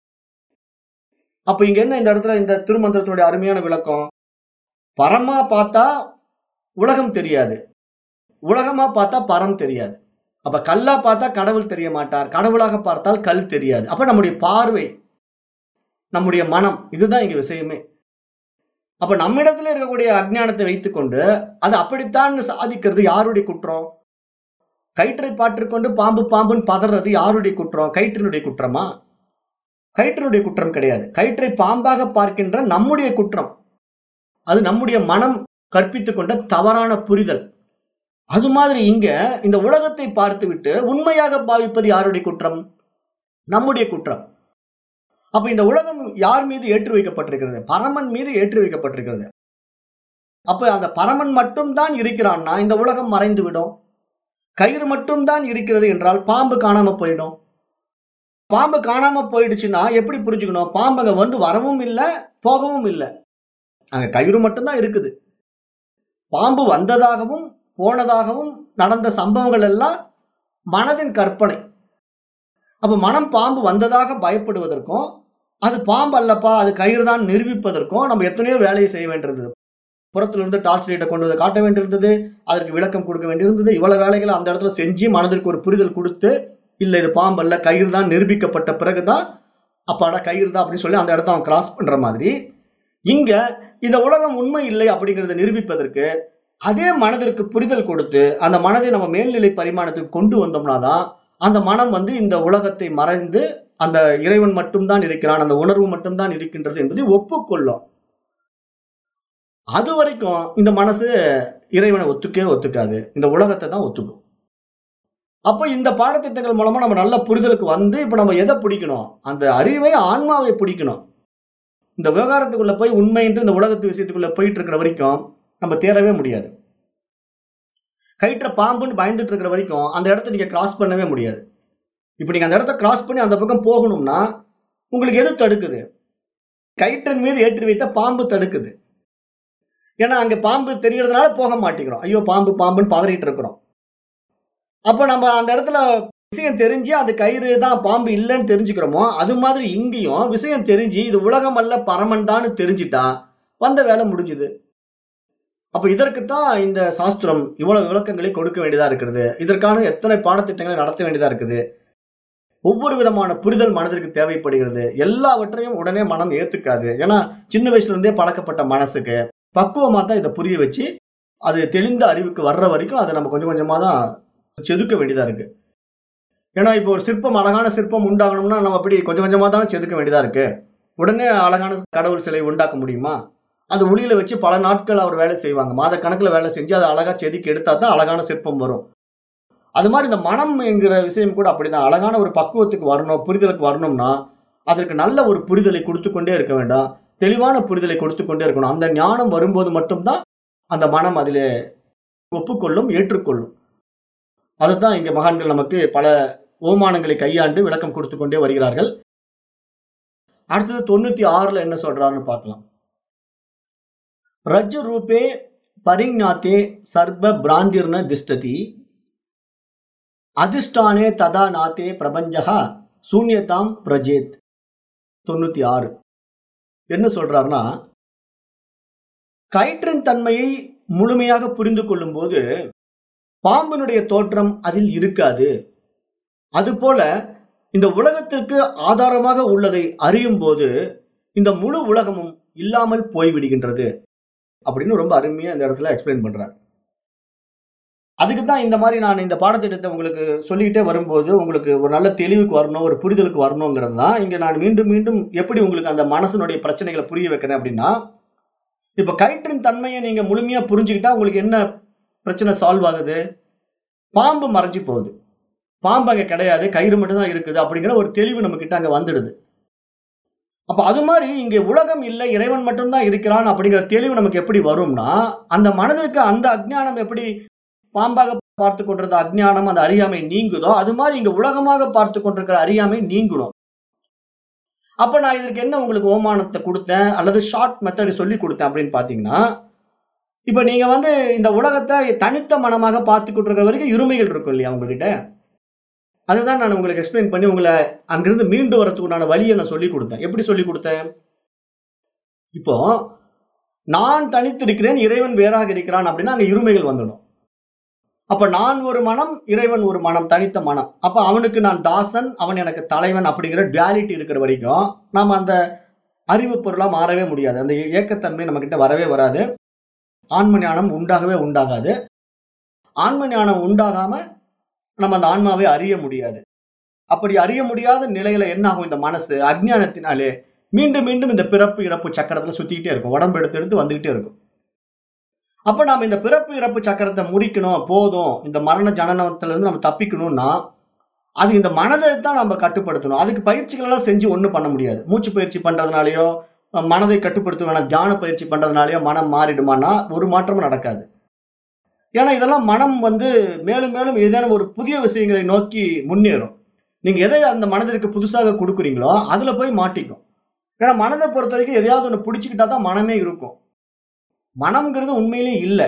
அப்ப இங்க என்ன இந்த இடத்துல இந்த திருமந்திரத்தினுடைய அருமையான விளக்கம் பரமா பார்த்தா உலகம் தெரியாது உலகமா பார்த்தா பரம் தெரியாது அப்ப கல்லா பார்த்தா கடவுள் தெரிய மாட்டார் கடவுளாக பார்த்தால் கல் தெரியாது அப்ப நம்முடைய பார்வை நம்முடைய மனம் இதுதான் இங்க விஷயமே அப்ப நம்மிடத்துல இருக்கக்கூடிய அஜ்ஞானத்தை வைத்துக்கொண்டு அது அப்படித்தான் சாதிக்கிறது யாருடைய குற்றம் கயிற்றை பாற்றுக்கொண்டு பாம்பு பாம்புன்னு பதறது யாருடைய குற்றம் கயிற்றினுடைய குற்றமா கயிற்றினுடைய குற்றம் கிடையாது கயிற்றை பாம்பாக பார்க்கின்ற நம்முடைய குற்றம் அது நம்முடைய மனம் கற்பித்துக் கொண்ட தவறான புரிதல் அது மாதிரி இங்க இந்த உலகத்தை பார்த்துவிட்டு உண்மையாக பாவிப்பது யாருடைய குற்றம் நம்முடைய குற்றம் அப்ப இந்த உலகம் யார் மீது ஏற்றி வைக்கப்பட்டிருக்கிறது பரமன் மீது ஏற்றி வைக்கப்பட்டிருக்கிறது அப்ப அந்த பரமன் மட்டும்தான் இருக்கிறான்னா இந்த உலகம் மறைந்து விடும் கயிறு மட்டும்தான் இருக்கிறது என்றால் பாம்பு காணாம போயிடும் பாம்பு காணாம போயிடுச்சுன்னா எப்படி புரிஞ்சுக்கணும் பாம்பு அங்க வந்து வரவும் இல்லை போகவும் இல்லை அங்க கயிறு மட்டும்தான் இருக்குது பாம்பு வந்ததாகவும் போனதாகவும் நடந்த சம்பவங்கள் எல்லாம் மனதின் கற்பனை அப்ப மனம் பாம்பு வந்ததாக பயப்படுவதற்கும் அது பாம்பு அல்லப்பா அது கயிறு தான் நிரூபிப்பதற்கும் நம்ம எத்தனையோ வேலையை செய்ய வேண்டியிருந்தது புறத்துல இருந்து டார்ச் லைட்டை கொண்டு வந்து காட்ட வேண்டியிருந்தது அதற்கு விளக்கம் கொடுக்க வேண்டியிருந்தது இவ்வளவு வேலைகளை அந்த இடத்துல செஞ்சு மனதிற்கு ஒரு புரிதல் கொடுத்து இல்ல இது பாம்பு அல்ல கயிறு தான் நிரூபிக்கப்பட்ட பிறகுதான் அப்பாடா கயிறு தான் அப்படின்னு சொல்லி அந்த இடத்த அவன் கிராஸ் பண்ற மாதிரி இங்க இந்த உலகம் உண்மை இல்லை அப்படிங்கிறத நிரூபிப்பதற்கு அதே மனதிற்கு புரிதல் கொடுத்து அந்த மனதை நம்ம மேல்நிலை பரிமாணத்துக்கு கொண்டு வந்தோம்னா தான் அந்த மனம் வந்து இந்த உலகத்தை மறைந்து அந்த இறைவன் மட்டும்தான் இருக்கிறான் அந்த உணர்வு மட்டும்தான் இருக்கின்றது என்பதை ஒப்புக்கொள்ளும் அது வரைக்கும் இந்த மனசு இறைவனை ஒத்துக்கவே ஒத்துக்காது இந்த உலகத்தை தான் ஒத்துக்கும் அப்ப இந்த பாடத்திட்டங்கள் மூலமா நம்ம நல்ல புரிதலுக்கு வந்து இப்ப நம்ம எதை பிடிக்கணும் அந்த அறிவை ஆன்மாவை பிடிக்கணும் இந்த விவகாரத்துக்குள்ள போய் உண்மைன்று இந்த உலகத்து விஷயத்துக்குள்ள போயிட்டு இருக்கிற வரைக்கும் நம்ம தேரவே முடியாது கயிற்ற பாம்புன்னு பயந்துட்டு இருக்கிற வரைக்கும் அந்த இடத்த நீங்க கிராஸ் பண்ணவே முடியாது இப்ப நீங்க அந்த இடத்த கிராஸ் பண்ணி அந்த பக்கம் போகணும்னா உங்களுக்கு எது தடுக்குது கயிற்றின் மீது ஏற்றி வைத்த பாம்பு தடுக்குது ஏன்னா அங்க பாம்பு தெரியறதுனால போக மாட்டேங்கிறோம் ஐயோ பாம்பு பாம்புன்னு பதறிட்டு இருக்கிறோம் அப்ப நம்ம அந்த இடத்துல விஷயம் தெரிஞ்சு அது கயிறு தான் பாம்பு இல்லைன்னு தெரிஞ்சுக்கிறோமோ அது மாதிரி இங்கேயும் விஷயம் தெரிஞ்சு இது உலகம் அல்ல பரமன் தான் தெரிஞ்சிட்டா வந்த வேலை முடிஞ்சுது அப்ப இதற்குத்தான் இந்த சாஸ்திரம் இவ்வளவு விளக்கங்களை கொடுக்க வேண்டியதா இருக்கிறது இதற்கான எத்தனை பாடத்திட்டங்களை நடத்த வேண்டியதா இருக்குது ஒவ்வொரு விதமான புரிதல் மனதிற்கு தேவைப்படுகிறது எல்லாவற்றையும் உடனே மனம் ஏத்துக்காது ஏன்னா சின்ன வயசுல இருந்தே பழக்கப்பட்ட மனசுக்கு பக்குவமா தான் இதை புரிய வச்சு அது தெளிந்த அறிவுக்கு வர்ற வரைக்கும் அதை நம்ம கொஞ்சம் கொஞ்சமா தான் செதுக்க வேண்டியதா இருக்கு ஏன்னா இப்போ ஒரு சிற்பம் அழகான சிற்பம் உண்டாகணும்னா நம்ம அப்படி கொஞ்சம் கொஞ்சமா தானே செதுக்க வேண்டியதா இருக்கு உடனே அழகான கடவுள் சிலை உண்டாக்க முடியுமா அந்த ஒளியில வச்சு பல நாட்கள் அவர் வேலை செய்வாங்க மாத கணக்குல வேலை செஞ்சு அதை அழகா செதுக்கி எடுத்தா தான் அழகான சிற்பம் வரும் அது மாதிரி இந்த மனம் என்கிற விஷயம் கூட அப்படிதான் அழகான ஒரு பக்குவத்துக்கு வரணும் புரிதலுக்கு வரணும்னா அதற்கு நல்ல ஒரு புரிதலை கொடுத்து கொண்டே இருக்க வேண்டாம் தெளிவான புரிதலை கொடுத்து கொண்டே இருக்கணும் அந்த ஞானம் வரும்போது மட்டும்தான் அந்த மனம் அதிலே ஒப்புக்கொள்ளும் ஏற்றுக்கொள்ளும் அதுதான் இங்க மகான்கள் நமக்கு பல ஓமானங்களை கையாண்டு விளக்கம் கொடுத்து கொண்டே வருகிறார்கள் அடுத்தது தொண்ணூத்தி ஆறுல என்ன சொல்றாருன்னு பார்க்கலாம் ரஜ்ஜு ரூபே பரிஞாத்தே சர்வ பிராந்திர்ன திஷ்டதி அதிஷ்டானே ததா நாத்தே பிரபஞ்சகா சூன்யதாம் பிரஜேத் தொண்ணூத்தி ஆறு என்ன சொல்றாருன்னா கயிற்றின் தன்மையை முழுமையாக புரிந்து கொள்ளும் போது பாம்பினுடைய தோற்றம் அதில் இருக்காது அதுபோல இந்த உலகத்திற்கு ஆதாரமாக உள்ளதை அறியும் போது இந்த முழு உலகமும் இல்லாமல் போய்விடுகின்றது அப்படின்னு ரொம்ப அருமையா இந்த இடத்துல எக்ஸ்பிளைன் பண்றார் அதுக்கு தான் இந்த மாதிரி நான் இந்த பாடத்திட்டத்தை உங்களுக்கு சொல்லிக்கிட்டே வரும்போது உங்களுக்கு ஒரு நல்ல தெளிவுக்கு வரணும் ஒரு புரிதலுக்கு வரணுங்கிறது தான் இங்க நான் மீண்டும் மீண்டும் எப்படி உங்களுக்கு அந்த மனசனுடைய பிரச்சனைகளை புரிய வைக்கிறேன் அப்படின்னா இப்ப கயிற்றின் தன்மையை நீங்க முழுமையா புரிஞ்சுக்கிட்டா உங்களுக்கு என்ன பிரச்சனை சால்வ் ஆகுது பாம்பு மறைஞ்சு போகுது பாம்பு அங்க கிடையாது கயிறு மட்டும்தான் இருக்குது அப்படிங்கிற ஒரு தெளிவு நம்ம கிட்ட அங்க வந்துடுது அப்ப அது மாதிரி இங்க உலகம் இல்லை இறைவன் மட்டும்தான் இருக்கிறான் அப்படிங்கிற தெளிவு நமக்கு எப்படி வரும்னா அந்த மனதிற்கு அந்த அஜ்ஞானம் எப்படி பாம்பாக பார்த்து கொண்டிருந்த அஜ்ஞானம் அந்த அறியாமை நீங்குதோ அது மாதிரி இங்க உலகமாக பார்த்து கொண்டிருக்கிற அறியாமை நீங்கணும் அப்ப நான் இதற்கு என்ன உங்களுக்கு ஓமானத்தை கொடுத்தேன் அல்லது ஷார்ட் மெத்தட் சொல்லி கொடுத்தேன் அப்படின்னு பாத்தீங்கன்னா இப்ப நீங்க வந்து இந்த உலகத்தை தனித்த மனமாக பார்த்து கொண்டிருக்கிற வரைக்கும் இருமைகள் இருக்கும் இல்லையா உங்ககிட்ட அதுதான் நான் உங்களுக்கு எக்ஸ்பிளைன் பண்ணி உங்களை அங்கிருந்து மீண்டு வரதுக்கு உண்டான வழியை நான் சொல்லி கொடுத்தேன் எப்படி சொல்லி கொடுத்தேன் இப்போ நான் தனித்திருக்கிறேன் இறைவன் வேறாக இருக்கிறான் அப்படின்னா அங்க இருமைகள் வந்துடும் அப்ப நான் ஒரு மனம் இறைவன் ஒரு மனம் தனித்த மனம் அப்ப அவனுக்கு நான் தாசன் அவன் எனக்கு தலைவன் அப்படிங்கிற duality இருக்கிற வரைக்கும் நாம அந்த அறிவு பொருளா மாறவே முடியாது அந்த ஏக்கத்தன்மை நம்ம கிட்ட வரவே வராது ஆன்ம ஞானம் உண்டாகவே உண்டாகாது ஆன்ம ஞானம் உண்டாகாம நம்ம அந்த ஆன்மாவை அறிய முடியாது அப்படி அறிய முடியாத நிலையில என்ன ஆகும் இந்த மனசு அஜ்ஞானத்தினாலே மீண்டும் மீண்டும் இந்த பிறப்பு இறப்பு சக்கரத்துல சுத்திக்கிட்டே இருக்கும் உடம்பு எடுத்து எடுத்து வந்துகிட்டே இருக்கும் அப்ப நாம இந்த பிறப்பு இறப்பு சக்கரத்தை முடிக்கணும் போதும் இந்த மரண ஜனனத்துல இருந்து நம்ம தப்பிக்கணும்னா அது இந்த மனதை தான் நம்ம கட்டுப்படுத்தணும் அதுக்கு பயிற்சிகள் எல்லாம் செஞ்சு ஒண்ணும் பண்ண முடியாது மூச்சு பயிற்சி பண்றதுனாலயோ அஹ் மனதை கட்டுப்படுத்த வேணாம் தியான பயிற்சி பண்றதுனாலயோ மனம் மாறிடுமானா ஒரு மாற்றமும் நடக்காது ஏன்னா இதெல்லாம் மனம் வந்து மேலும் மேலும் ஏதேனும் ஒரு புதிய விஷயங்களை நோக்கி முன்னேறும் நீங்க எதை அந்த மனதிற்கு புதுசாக கொடுக்குறீங்களோ அதுல போய் மாட்டிக்கும் ஏன்னா மனதை பொறுத்த வரைக்கும் எதையாவது ஒண்ணு பிடிச்சுக்கிட்டா தான் மனமே இருக்கும் மனம்ங்கிறது உண்மையிலேயே இல்லை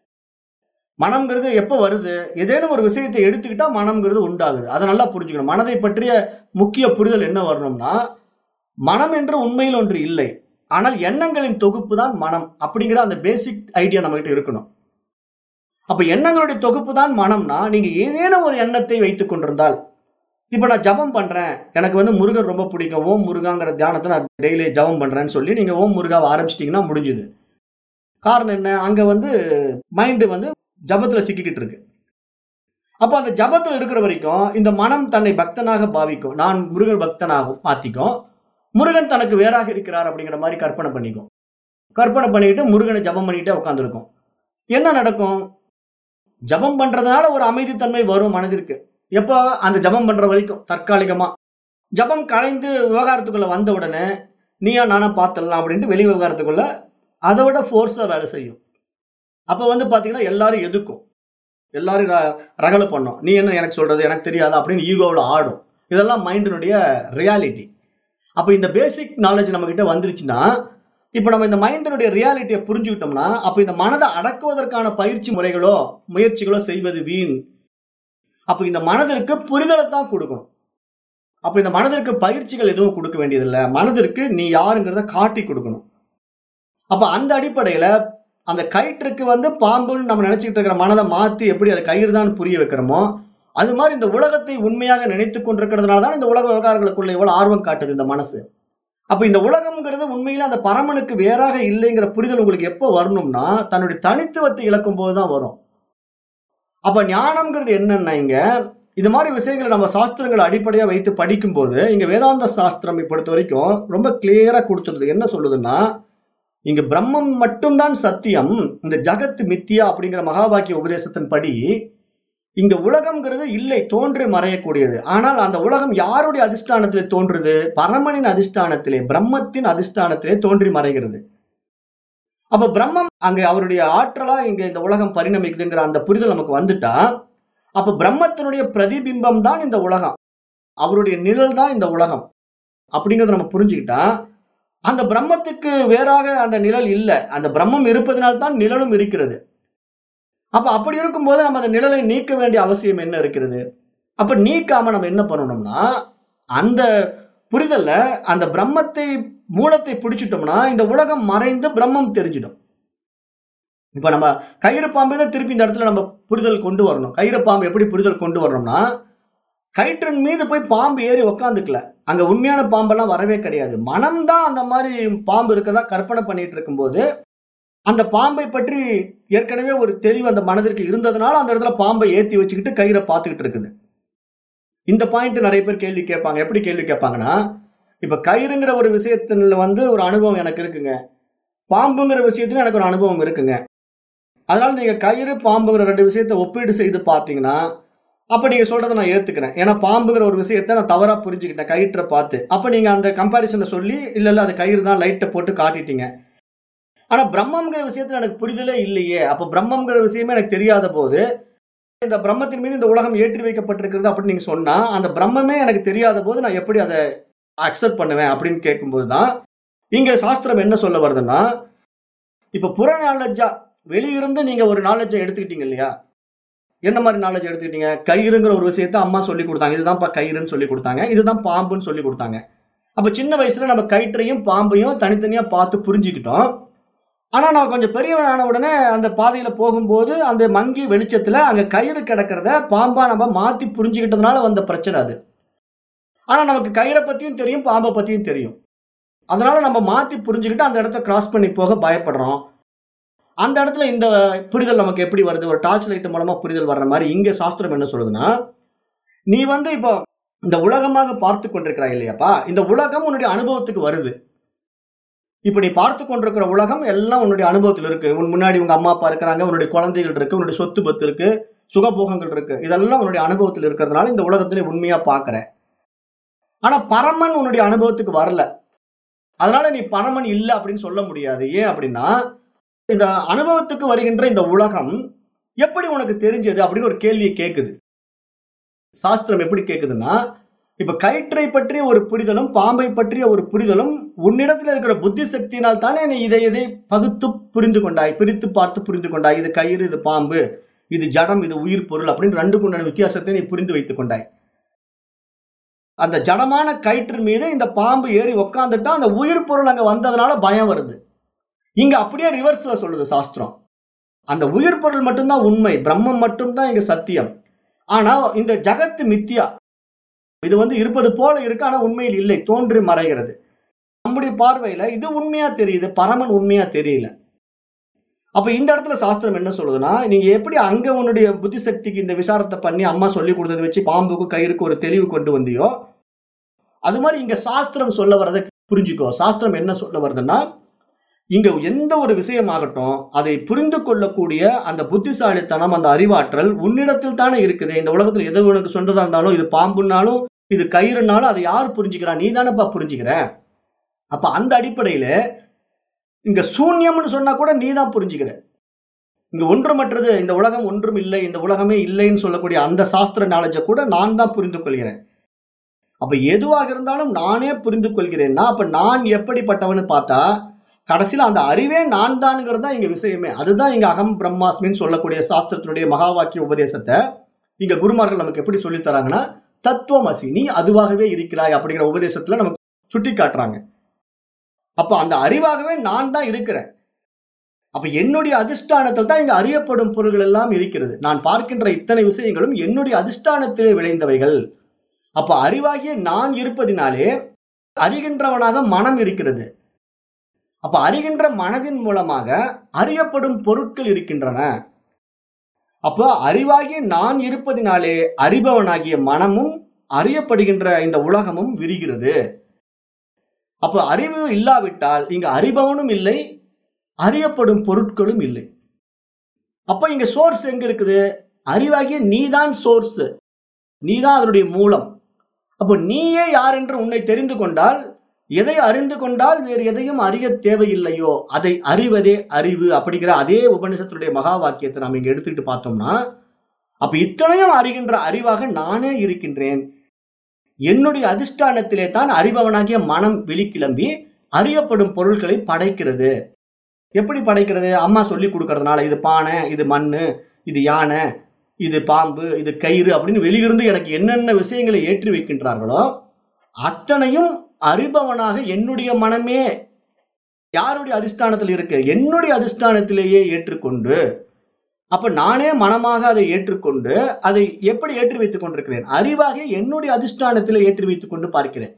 மனம்ங்கிறது எப்ப வருது ஏதேனும் ஒரு விஷயத்தை எடுத்துக்கிட்டா மனம்ங்கிறது உண்டாகுது அதை நல்லா புரிஞ்சுக்கணும் மனதை பற்றிய முக்கிய புரிதல் என்ன வரணும்னா மனம் என்று உண்மையில் ஒன்று இல்லை ஆனால் எண்ணங்களின் தொகுப்பு தான் மனம் அப்படிங்கிற அந்த பேசிக் ஐடியா நம்ம கிட்ட இருக்கணும் அப்ப எண்ணங்களுடைய தொகுப்பு தான் மனம்னா நீங்க ஏதேனும் ஒரு எண்ணத்தை வைத்துக் கொண்டிருந்தால் இப்ப நான் ஜபம் பண்றேன் எனக்கு வந்து முருகர் ரொம்ப பிடிக்கும் ஓம் முருகாங்கிற தியானத்தை நான் டெய்லி ஜபம் பண்றேன்னு சொல்லி நீங்க ஓம் முருகாவை ஆரம்பிச்சிட்டீங்கன்னா முடிஞ்சுது காரணம் என்ன அங்க வந்து மைண்டு வந்து ஜபத்துல சிக்கிக்கிட்டு இருக்கு அப்போ அந்த ஜபத்துல இருக்கிற வரைக்கும் இந்த மனம் தன்னை பக்தனாக பாவிக்கும் நான் முருகன் பக்தனாகும் மாத்திக்கும் முருகன் தனக்கு வேறாக இருக்கிறார் அப்படிங்கிற மாதிரி கற்பனை பண்ணிக்கும் கற்பனை பண்ணிக்கிட்டு முருகனை ஜபம் பண்ணிக்கிட்டே உட்காந்துருக்கும் என்ன நடக்கும் ஜபம் பண்றதுனால ஒரு அமைதித்தன்மை வரும் மனதிற்கு எப்போ அந்த ஜபம் பண்ற வரைக்கும் தற்காலிகமா ஜபம் கலைந்து விவகாரத்துக்குள்ள வந்த உடனே நீயா நானா பார்த்துடலாம் அப்படின்ட்டு வெளி விவகாரத்துக்குள்ள அதை விட ஃபோர்ஸா வேலை செய்யும் அப்ப வந்து பாத்தீங்கன்னா எல்லாரும் எதுக்கும் எல்லாரும் ர- ரகலை பண்ணும் நீ என்ன எனக்கு சொல்றது எனக்கு தெரியாது அப்படின்னு ஈகோவில் ஆடும் இதெல்லாம் மைண்டினுடைய ரியாலிட்டி அப்ப இந்த பேசிக் நாலேஜ் நம்ம கிட்ட வந்துருச்சுன்னா இப்ப நம்ம இந்த மைண்டினுடைய ரியாலிட்டியை புரிஞ்சுக்கிட்டோம்னா அப்ப இந்த மனதை அடக்குவதற்கான பயிற்சி முறைகளோ முயற்சிகளோ செய்வது வீண் அப்ப இந்த மனதிற்கு புரிதலை தான் கொடுக்கணும் அப்ப இந்த மனதிற்கு பயிற்சிகள் எதுவும் கொடுக்க வேண்டியதில்லை மனதிற்கு நீ யாருங்கிறத காட்டி கொடுக்கணும் அப்ப அந்த அடிப்படையில அந்த கயிற்றுக்கு வந்து பாம்புன்னு நம்ம நினைச்சுக்கிட்டு இருக்கிற மனதை மாத்தி எப்படி அது கயிறு தான் புரிய வைக்கிறோமோ அது மாதிரி இந்த உலகத்தை உண்மையாக நினைத்து கொண்டிருக்கிறதுனால தான் இந்த உலக விவகாரங்களுக்குள்ள இவ்வளவு ஆர்வம் காட்டுது இந்த மனசு அப்ப இந்த உலகம்ங்கிறது உண்மையில அந்த பரமனுக்கு வேறாக இல்லைங்கிற புரிதல் உங்களுக்கு எப்போ வரணும்னா தன்னுடைய தனித்துவத்தை இழக்கும் போதுதான் வரும் அப்ப ஞானம்ங்கிறது என்னன்னா இங்க இது மாதிரி விஷயங்களை நம்ம சாஸ்திரங்களை அடிப்படையா வைத்து படிக்கும்போது இங்க வேதாந்த சாஸ்திரம் பொறுத்த வரைக்கும் ரொம்ப கிளியரா கொடுத்துருது என்ன சொல்லுதுன்னா இங்க பிரம்மம் மட்டும்தான் சத்தியம் இந்த ஜகத் மித்தியா அப்படிங்கிற மகா வாக்கிய உபதேசத்தின் படி இங்க உலகம்ங்கிறது இல்லை தோன்றி மறையக்கூடியது ஆனால் அந்த உலகம் யாருடைய அதிஷ்டானத்திலே தோன்றுது பரமனின் அதிஷ்டானத்திலே பிரம்மத்தின் அதிஷ்டானத்திலே தோன்றி மறைகிறது அப்ப பிரம்மம் அங்க அவருடைய ஆற்றலா இங்க இந்த உலகம் பரிணமிக்குதுங்கிற அந்த புரிதல் நமக்கு வந்துட்டா அப்ப பிரம்மத்தினுடைய பிரதிபிம்பம் தான் இந்த உலகம் அவருடைய நிழல் தான் இந்த உலகம் அப்படிங்கறத நம்ம புரிஞ்சுக்கிட்டா அந்த பிரம்மத்துக்கு வேறாக அந்த நிழல் இல்லை அந்த பிரம்மம் இருப்பதனால்தான் நிழலும் இருக்கிறது அப்ப அப்படி இருக்கும்போது நம்ம அந்த நிழலை நீக்க வேண்டிய அவசியம் என்ன இருக்கிறது அப்ப நீக்காம நம்ம என்ன பண்ணணும்னா அந்த புரிதல்ல அந்த பிரம்மத்தை மூலத்தை பிடிச்சிட்டோம்னா இந்த உலகம் மறைந்து பிரம்மம் தெரிஞ்சிடும் இப்ப நம்ம கயிறு பாம்பை தான் திருப்பி இந்த இடத்துல நம்ம புரிதல் கொண்டு வரணும் கயிறு பாம்பு எப்படி புரிதல் கொண்டு வரணும்னா கயிற்றின் மீது போய் பாம்பு ஏறி உக்காந்துக்கல அங்க உண்மையான பாம்பெல்லாம் வரவே கிடையாது மனம்தான் அந்த மாதிரி பாம்பு இருக்கதா கற்பனை பண்ணிட்டு இருக்கும்போது அந்த பாம்பை பற்றி ஏற்கனவே ஒரு தெளிவு அந்த மனதிற்கு இருந்ததுனால அந்த இடத்துல பாம்பை ஏத்தி வச்சுக்கிட்டு கயிறை பார்த்துக்கிட்டு இருக்குது இந்த பாயிண்ட் நிறைய பேர் கேள்வி கேட்பாங்க எப்படி கேள்வி கேட்பாங்கன்னா இப்ப கயிறுங்கிற ஒரு விஷயத்துல வந்து ஒரு அனுபவம் எனக்கு இருக்குங்க பாம்புங்கிற விஷயத்துல எனக்கு ஒரு அனுபவம் இருக்குங்க அதனால நீங்க கயிறு பாம்புங்கிற ரெண்டு விஷயத்தை ஒப்பீடு செய்து பார்த்தீங்கன்னா அப்ப நீங்க சொல்றதை நான் ஏத்துக்கிறேன் ஏன்னா பாம்புங்கிற ஒரு விஷயத்தை நான் தவறா புரிஞ்சுக்கிட்டேன் கயிற்றை பார்த்து அப்ப நீங்க அந்த கம்பாரிசனை சொல்லி இல்ல இல்ல அது கயிறு தான் லைட்டை போட்டு காட்டிட்டீங்க ஆனா பிரம்மம்ங்கிற விஷயத்துல எனக்கு புரிதலே இல்லையே அப்ப பிரம்மம்ங்கிற விஷயமே எனக்கு தெரியாத போது இந்த பிரம்மத்தின் மீது இந்த உலகம் ஏற்றி வைக்கப்பட்டிருக்கிறது அப்படின்னு நீங்க சொன்னா அந்த பிரம்மமே எனக்கு தெரியாத போது நான் எப்படி அதை அக்செப்ட் பண்ணுவேன் அப்படின்னு கேட்கும்போது தான் இங்க சாஸ்திரம் என்ன சொல்ல வருதுன்னா இப்ப புற நாலேஜா வெளியிருந்து நீங்க ஒரு நாலேஜை எடுத்துக்கிட்டீங்க இல்லையா என்ன மாதிரி நாலேஜ் எடுத்துக்கிட்டீங்க கயிறுங்கிற ஒரு விஷயத்த அம்மா சொல்லி கொடுத்தாங்க இதுதான்ப்பா கயிறுன்னு சொல்லி கொடுத்தாங்க இதுதான் பாம்புன்னு சொல்லி கொடுத்தாங்க அப்ப சின்ன வயசுல நம்ம கயிற்றையும் பாம்பையும் தனித்தனியா பார்த்து புரிஞ்சுக்கிட்டோம் ஆனா நான் கொஞ்சம் பெரியவன் ஆன உடனே அந்த பாதையில போகும்போது அந்த மங்கி வெளிச்சத்துல அங்க கயிறு கிடக்கிறத பாம்பா நம்ம மாத்தி புரிஞ்சுக்கிட்டதுனால வந்த பிரச்சனை அது ஆனா நமக்கு கயிறை பத்தியும் தெரியும் பாம்பை பத்தியும் தெரியும் அதனால நம்ம மாத்தி புரிஞ்சுக்கிட்டு அந்த இடத்த கிராஸ் பண்ணி போக பயப்படுறோம் அந்த இடத்துல இந்த புரிதல் நமக்கு எப்படி வருது ஒரு டார்ச் லைட் மூலமா புரிதல் வர்ற மாதிரி இங்க சாஸ்திரம் என்ன சொல்லுதுன்னா நீ வந்து இப்போ இந்த உலகமாக பார்த்து கொண்டிருக்கிறாய் இல்லையாப்பா இந்த உலகம் உன்னுடைய அனுபவத்துக்கு வருது இப்ப நீ பார்த்து கொண்டிருக்கிற உலகம் எல்லாம் உன்னுடைய அனுபவத்தில் இருக்கு உன் முன்னாடி உங்க அம்மா அப்பா இருக்கிறாங்க உன்னுடைய குழந்தைகள் இருக்கு உன்னுடைய சொத்து பத்து இருக்கு சுகபோகங்கள் இருக்கு இதெல்லாம் உன்னுடைய அனுபவத்தில் இருக்கிறதுனால இந்த உலகத்திலே உண்மையா பாக்குற ஆனா பரமன் உன்னுடைய அனுபவத்துக்கு வரல அதனால நீ பரமன் இல்லை அப்படின்னு சொல்ல முடியாது ஏன் அப்படின்னா இந்த அனுபவத்துக்கு வருகின்ற இந்த உலகம் எப்படி உனக்கு தெரிஞ்சது அப்படின்னு ஒரு கேள்வியை கேட்குது சாஸ்திரம் எப்படி கேட்குதுன்னா இப்ப கயிற்றை பற்றிய ஒரு புரிதலும் பாம்பை பற்றிய ஒரு புரிதலும் உன்னிடத்துல இருக்கிற புத்தி சக்தியினால் தானே நீ இதை இதை பகுத்து புரிந்து கொண்டாய் பிரித்து பார்த்து புரிந்து கொண்டாய் இது கயிறு இது பாம்பு இது ஜடம் இது உயிர் பொருள் அப்படின்னு ரெண்டு கொண்டான வித்தியாசத்தை நீ புரிந்து வைத்துக் கொண்டாய் அந்த ஜடமான கயிற்றின் மீது இந்த பாம்பு ஏறி உக்காந்துட்டா அந்த உயிர் பொருள் அங்க வந்ததுனால பயம் வருது இங்க அப்படியே ரிவர்ஸ்ல சொல்லுது சாஸ்திரம் அந்த உயிர் பொருள் மட்டும்தான் உண்மை பிரம்மம் மட்டும்தான் இங்க சத்தியம் ஆனா இந்த ஜகத்து மித்தியா இது வந்து இருப்பது போல இருக்கு ஆனா உண்மையில் இல்லை தோன்றி மறைகிறது நம்முடைய பார்வையில இது உண்மையா தெரியுது பரமன் உண்மையா தெரியல அப்ப இந்த இடத்துல சாஸ்திரம் என்ன சொல்லுதுன்னா நீங்க எப்படி அங்க உன்னுடைய புத்தி சக்திக்கு இந்த விசாரத்தை பண்ணி அம்மா சொல்லி கொடுத்ததை வச்சு பாம்புக்கும் கயிறுக்கும் ஒரு தெளிவு கொண்டு வந்தியோ அது மாதிரி இங்க சாஸ்திரம் சொல்ல வரதை புரிஞ்சுக்கோ சாஸ்திரம் என்ன சொல்ல வருதுன்னா இங்க எந்த ஒரு விஷயமாகட்டும் அதை புரிந்து கொள்ளக்கூடிய அந்த புத்திசாலித்தனம் அந்த அறிவாற்றல் உன்னிடத்தில் தானே இருக்குது இந்த உலகத்துல எது உனக்கு சொல்றதா இருந்தாலும் இது பாம்புனாலும் இது கயிறுனாலும் அதை யார் புரிஞ்சுக்கிறா நீ தானேப்பா புரிஞ்சுக்கிற அப்ப அந்த அடிப்படையில இங்க சூன்யம்னு சொன்னா கூட நீ தான் புரிஞ்சுக்கிற இங்க ஒன்றுமற்றது இந்த உலகம் ஒன்றும் இல்லை இந்த உலகமே இல்லைன்னு சொல்லக்கூடிய அந்த சாஸ்திர நாலேஜை கூட நான் தான் புரிந்து கொள்கிறேன் அப்ப எதுவாக இருந்தாலும் நானே புரிந்து கொள்கிறேன்னா அப்ப நான் எப்படிப்பட்டவன்னு பார்த்தா கடைசியில அந்த அறிவே நான் தான்ங்கிறது தான் இங்க விஷயமே அதுதான் இங்க அகம் பிரம்மாஸ்மின்னு சொல்லக்கூடிய சாஸ்திரத்தினுடைய மகா வாக்கிய உபதேசத்தை இங்க குருமார்கள் நமக்கு எப்படி சொல்லி தராங்கன்னா தத்துவமசி நீ அதுவாகவே இருக்கிறாய் அப்படிங்கிற உபதேசத்துல நமக்கு சுட்டி காட்டுறாங்க அப்ப அந்த அறிவாகவே நான் தான் இருக்கிறேன் அப்ப என்னுடைய அதிஷ்டானத்தில் தான் இங்க அறியப்படும் பொருள்கள் எல்லாம் இருக்கிறது நான் பார்க்கின்ற இத்தனை விஷயங்களும் என்னுடைய அதிஷ்டானத்திலே விளைந்தவைகள் அப்ப அறிவாகிய நான் இருப்பதினாலே அறிகின்றவனாக மனம் இருக்கிறது அப்ப அறிகின்ற மனதின் மூலமாக அறியப்படும் பொருட்கள் இருக்கின்றன அப்போ அறிவாகிய நான் இருப்பதினாலே அறிபவனாகிய மனமும் அறியப்படுகின்ற இந்த உலகமும் விரிகிறது அப்போ அறிவு இல்லாவிட்டால் இங்க அறிபவனும் இல்லை அறியப்படும் பொருட்களும் இல்லை அப்ப இங்க சோர்ஸ் எங்க இருக்குது அறிவாகிய நீதான் சோர்ஸ் நீதான் அதனுடைய மூலம் அப்போ நீயே யார் என்று உன்னை தெரிந்து கொண்டால் எதை அறிந்து கொண்டால் வேறு எதையும் அறிய தேவையில்லையோ அதை அறிவதே அறிவு அப்படிங்கிற அதே உபனிஷத்தினுடைய மகா வாக்கியத்தை நாம் இங்க எடுத்துக்கிட்டு பார்த்தோம்னா அப்ப இத்தனையும் அறிகின்ற அறிவாக நானே இருக்கின்றேன் என்னுடைய அதிஷ்டானத்திலே தான் அறிபவனாகிய மனம் வெளிக்கிளம்பி அறியப்படும் பொருட்களை படைக்கிறது எப்படி படைக்கிறது அம்மா சொல்லி கொடுக்கறதுனால இது பானை இது மண்ணு இது யானை இது பாம்பு இது கயிறு அப்படின்னு வெளியிருந்து எனக்கு என்னென்ன விஷயங்களை ஏற்றி வைக்கின்றார்களோ அத்தனையும் அறிபவனாக என்னுடைய மனமே யாருடைய அதிஷ்டானத்தில் இருக்கு என்னுடைய அதிஷ்டானத்திலேயே ஏற்றுக்கொண்டு அப்ப நானே மனமாக அதை ஏற்றுக்கொண்டு அதை எப்படி ஏற்றி வைத்துக் கொண்டிருக்கிறேன் அறிவாக என்னுடைய அதிஷ்டானத்திலே ஏற்றி வைத்துக் கொண்டு பார்க்கிறேன்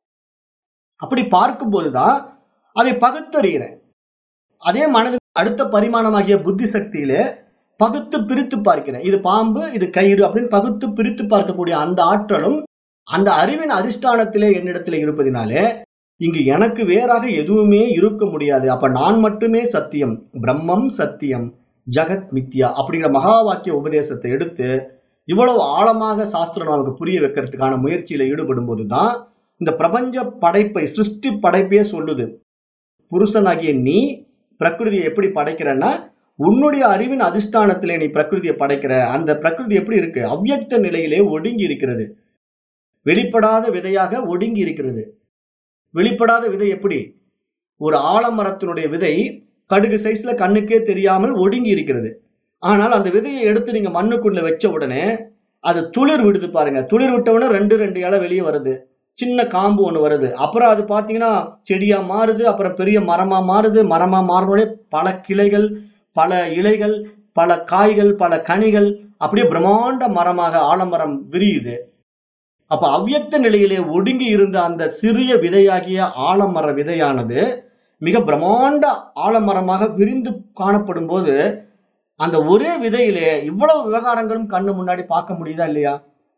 அப்படி பார்க்கும்போதுதான் அதை பகுத்தறிகிறேன் அதே மனதின் அடுத்த பரிமாணமாகிய புத்தி சக்தியிலே பகுத்து பிரித்து பார்க்கிறேன் இது பாம்பு இது கயிறு அப்படின்னு பகுத்து பிரித்து பார்க்கக்கூடிய அந்த ஆற்றலும் அந்த அறிவின் அதிஷ்டானத்திலே என்னிடத்துல இருப்பதினாலே இங்கு எனக்கு வேறாக எதுவுமே இருக்க முடியாது அப்ப நான் மட்டுமே சத்தியம் பிரம்மம் சத்தியம் ஜெகத் மித்யா அப்படிங்கிற மகா வாக்கிய உபதேசத்தை எடுத்து இவ்வளவு ஆழமாக சாஸ்திரம் நமக்கு புரிய வைக்கிறதுக்கான முயற்சியில ஈடுபடும் போதுதான் இந்த பிரபஞ்ச படைப்பை சிருஷ்டி படைப்பே சொல்லுது புருஷனாகிய நீ பிரகிருதியை எப்படி படைக்கிறன்னா உன்னுடைய அறிவின் அதிஷ்டானத்திலே நீ பிரகிருதியை படைக்கிற அந்த பிரகிருதி எப்படி இருக்கு அவ்யக்த நிலையிலே ஒடுங்கி இருக்கிறது வெளிப்படாத விதையாக ஒடுங்கி இருக்கிறது வெளிப்படாத விதை எப்படி ஒரு ஆலமரத்தினுடைய விதை கடுகு சைஸ்ல கண்ணுக்கே தெரியாமல் ஒடுங்கி இருக்கிறது ஆனால் அந்த விதையை எடுத்து நீங்க மண்ணுக்குள்ள வச்ச உடனே அது துளிர் விடுது பாருங்க துளிர் விட்ட உடனே ரெண்டு ரெண்டு இலை வெளியே வருது சின்ன காம்பு ஒன்று வருது அப்புறம் அது பார்த்தீங்கன்னா செடியா மாறுது அப்புறம் பெரிய மரமா மாறுது மரமா மாறினோடனே பல கிளைகள் பல இலைகள் பல காய்கள் பல கனிகள் அப்படியே பிரம்மாண்ட மரமாக ஆலமரம் விரியுது அப்ப அவ்யக்த நிலையிலே ஒடுங்கி இருந்த அந்த சிறிய விதையாகிய ஆலமர விதையானது மிக பிரம்மாண்ட ஆலமரமாக விரிந்து காணப்படும் போது அந்த ஒரே விதையிலே இவ்வளவு விவகாரங்களும் கண்ணு முன்னாடி பார்க்க முடியுதா இல்லையா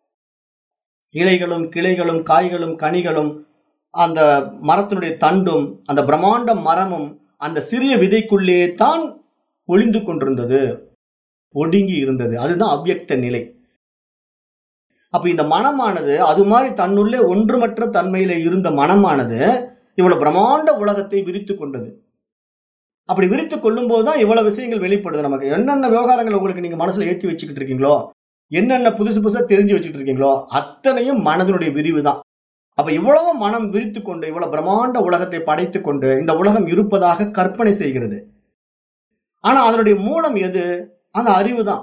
இலைகளும் கிளைகளும் காய்களும் கனிகளும் அந்த மரத்தினுடைய தண்டும் அந்த பிரம்மாண்ட மரமும் அந்த சிறிய விதைக்குள்ளே தான் ஒளிந்து கொண்டிருந்தது ஒடுங்கி இருந்தது அதுதான் அவ்யக்த நிலை அப்ப இந்த மனமானது அது மாதிரி தன்னுள்ளே ஒன்றுமற்ற தன்மையில இருந்த மனமானது இவ்வளவு பிரம்மாண்ட உலகத்தை விரித்து கொண்டது அப்படி விரித்து கொள்ளும் போதுதான் இவ்வளவு விஷயங்கள் வெளிப்படுது நமக்கு என்னென்ன விவகாரங்கள் உங்களுக்கு நீங்க மனசுல ஏத்தி வச்சுக்கிட்டு இருக்கீங்களோ என்னென்ன புதுசு புதுசா தெரிஞ்சு வச்சுட்டு இருக்கீங்களோ அத்தனையும் மனதனுடைய விரிவு தான் அப்ப இவ்வளவு மனம் விரித்து கொண்டு இவ்வளவு பிரம்மாண்ட உலகத்தை படைத்து கொண்டு இந்த உலகம் இருப்பதாக கற்பனை செய்கிறது ஆனா அதனுடைய மூலம் எது அந்த அறிவு தான்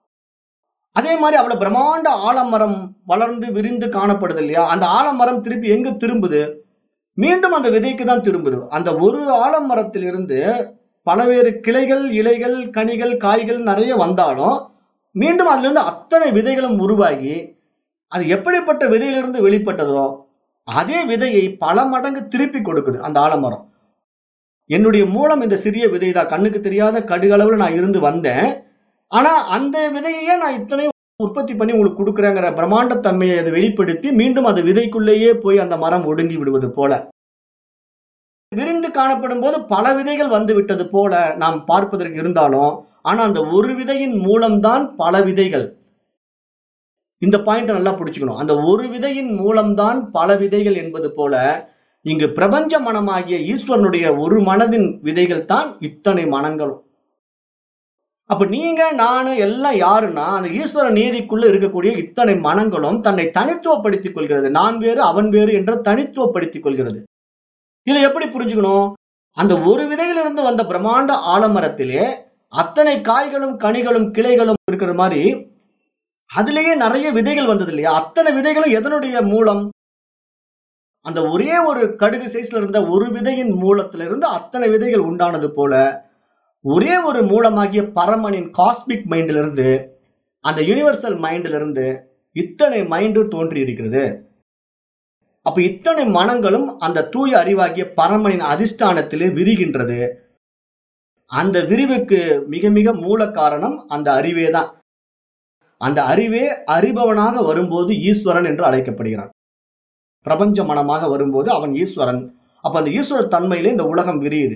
அதே மாதிரி அவ்வளவு பிரம்மாண்ட ஆலமரம் வளர்ந்து விரிந்து காணப்படுது இல்லையா அந்த ஆலமரம் திருப்பி எங்க திரும்புது மீண்டும் அந்த விதைக்கு தான் திரும்புது அந்த ஒரு ஆலமரத்திலிருந்து பலவேறு கிளைகள் இலைகள் கனிகள் காய்கள் நிறைய வந்தாலும் மீண்டும் அதுல இருந்து அத்தனை விதைகளும் உருவாகி அது எப்படிப்பட்ட விதையிலிருந்து வெளிப்பட்டதோ அதே விதையை பல மடங்கு திருப்பி கொடுக்குது அந்த ஆலமரம் என்னுடைய மூலம் இந்த சிறிய விதை தான் கண்ணுக்கு தெரியாத கடுகளவுல நான் இருந்து வந்தேன் ஆனா அந்த விதையே நான் இத்தனை உற்பத்தி பண்ணி உங்களுக்கு கொடுக்குறேங்கிற பிரம்மாண்ட தன்மையை அதை வெளிப்படுத்தி மீண்டும் அது விதைக்குள்ளேயே போய் அந்த மரம் ஒடுங்கி விடுவது போல விரிந்து காணப்படும் போது பல விதைகள் வந்து விட்டது போல நாம் பார்ப்பதற்கு இருந்தாலும் ஆனா அந்த ஒரு விதையின் மூலம்தான் பல விதைகள் இந்த பாயிண்ட் நல்லா பிடிச்சுக்கணும் அந்த ஒரு விதையின் மூலம்தான் பல விதைகள் என்பது போல இங்கு பிரபஞ்ச மனமாகிய ஈஸ்வரனுடைய ஒரு மனதின் விதைகள் தான் இத்தனை மனங்களும் அப்ப நீங்க நானு எல்லாம் யாருன்னா அந்த ஈஸ்வர நீதிக்குள்ள இருக்கக்கூடிய இத்தனை மனங்களும் தன்னை தனித்துவப்படுத்திக் கொள்கிறது நான் வேறு அவன் வேறு என்ற தனித்துவப்படுத்திக் கொள்கிறது இதை எப்படி புரிஞ்சுக்கணும் அந்த ஒரு விதையிலிருந்து வந்த பிரம்மாண்ட ஆலமரத்திலே அத்தனை காய்களும் கனிகளும் கிளைகளும் இருக்கிற மாதிரி அதுலயே நிறைய விதைகள் வந்தது இல்லையா அத்தனை விதைகளும் எதனுடைய மூலம் அந்த ஒரே ஒரு கடுகு சைஸ்ல இருந்த ஒரு விதையின் மூலத்திலிருந்து அத்தனை விதைகள் உண்டானது போல ஒரே ஒரு மூலமாகிய பரமனின் காஸ்மிக் மைண்ட்ல இருந்து அந்த யூனிவர்சல் மைண்ட்ல இருந்து இத்தனை மைண்டு தோன்றி இருக்கிறது அப்ப இத்தனை மனங்களும் அந்த தூய அறிவாகிய பரமனின் அதிஷ்டானத்திலே விரிகின்றது அந்த விரிவுக்கு மிக மிக மூல காரணம் அந்த அறிவே தான் அந்த அறிவே அறிபவனாக வரும்போது ஈஸ்வரன் என்று அழைக்கப்படுகிறான் பிரபஞ்ச மனமாக வரும்போது அவன் ஈஸ்வரன் அப்ப அந்த ஈஸ்வர தன்மையிலே இந்த உலகம் விரியுது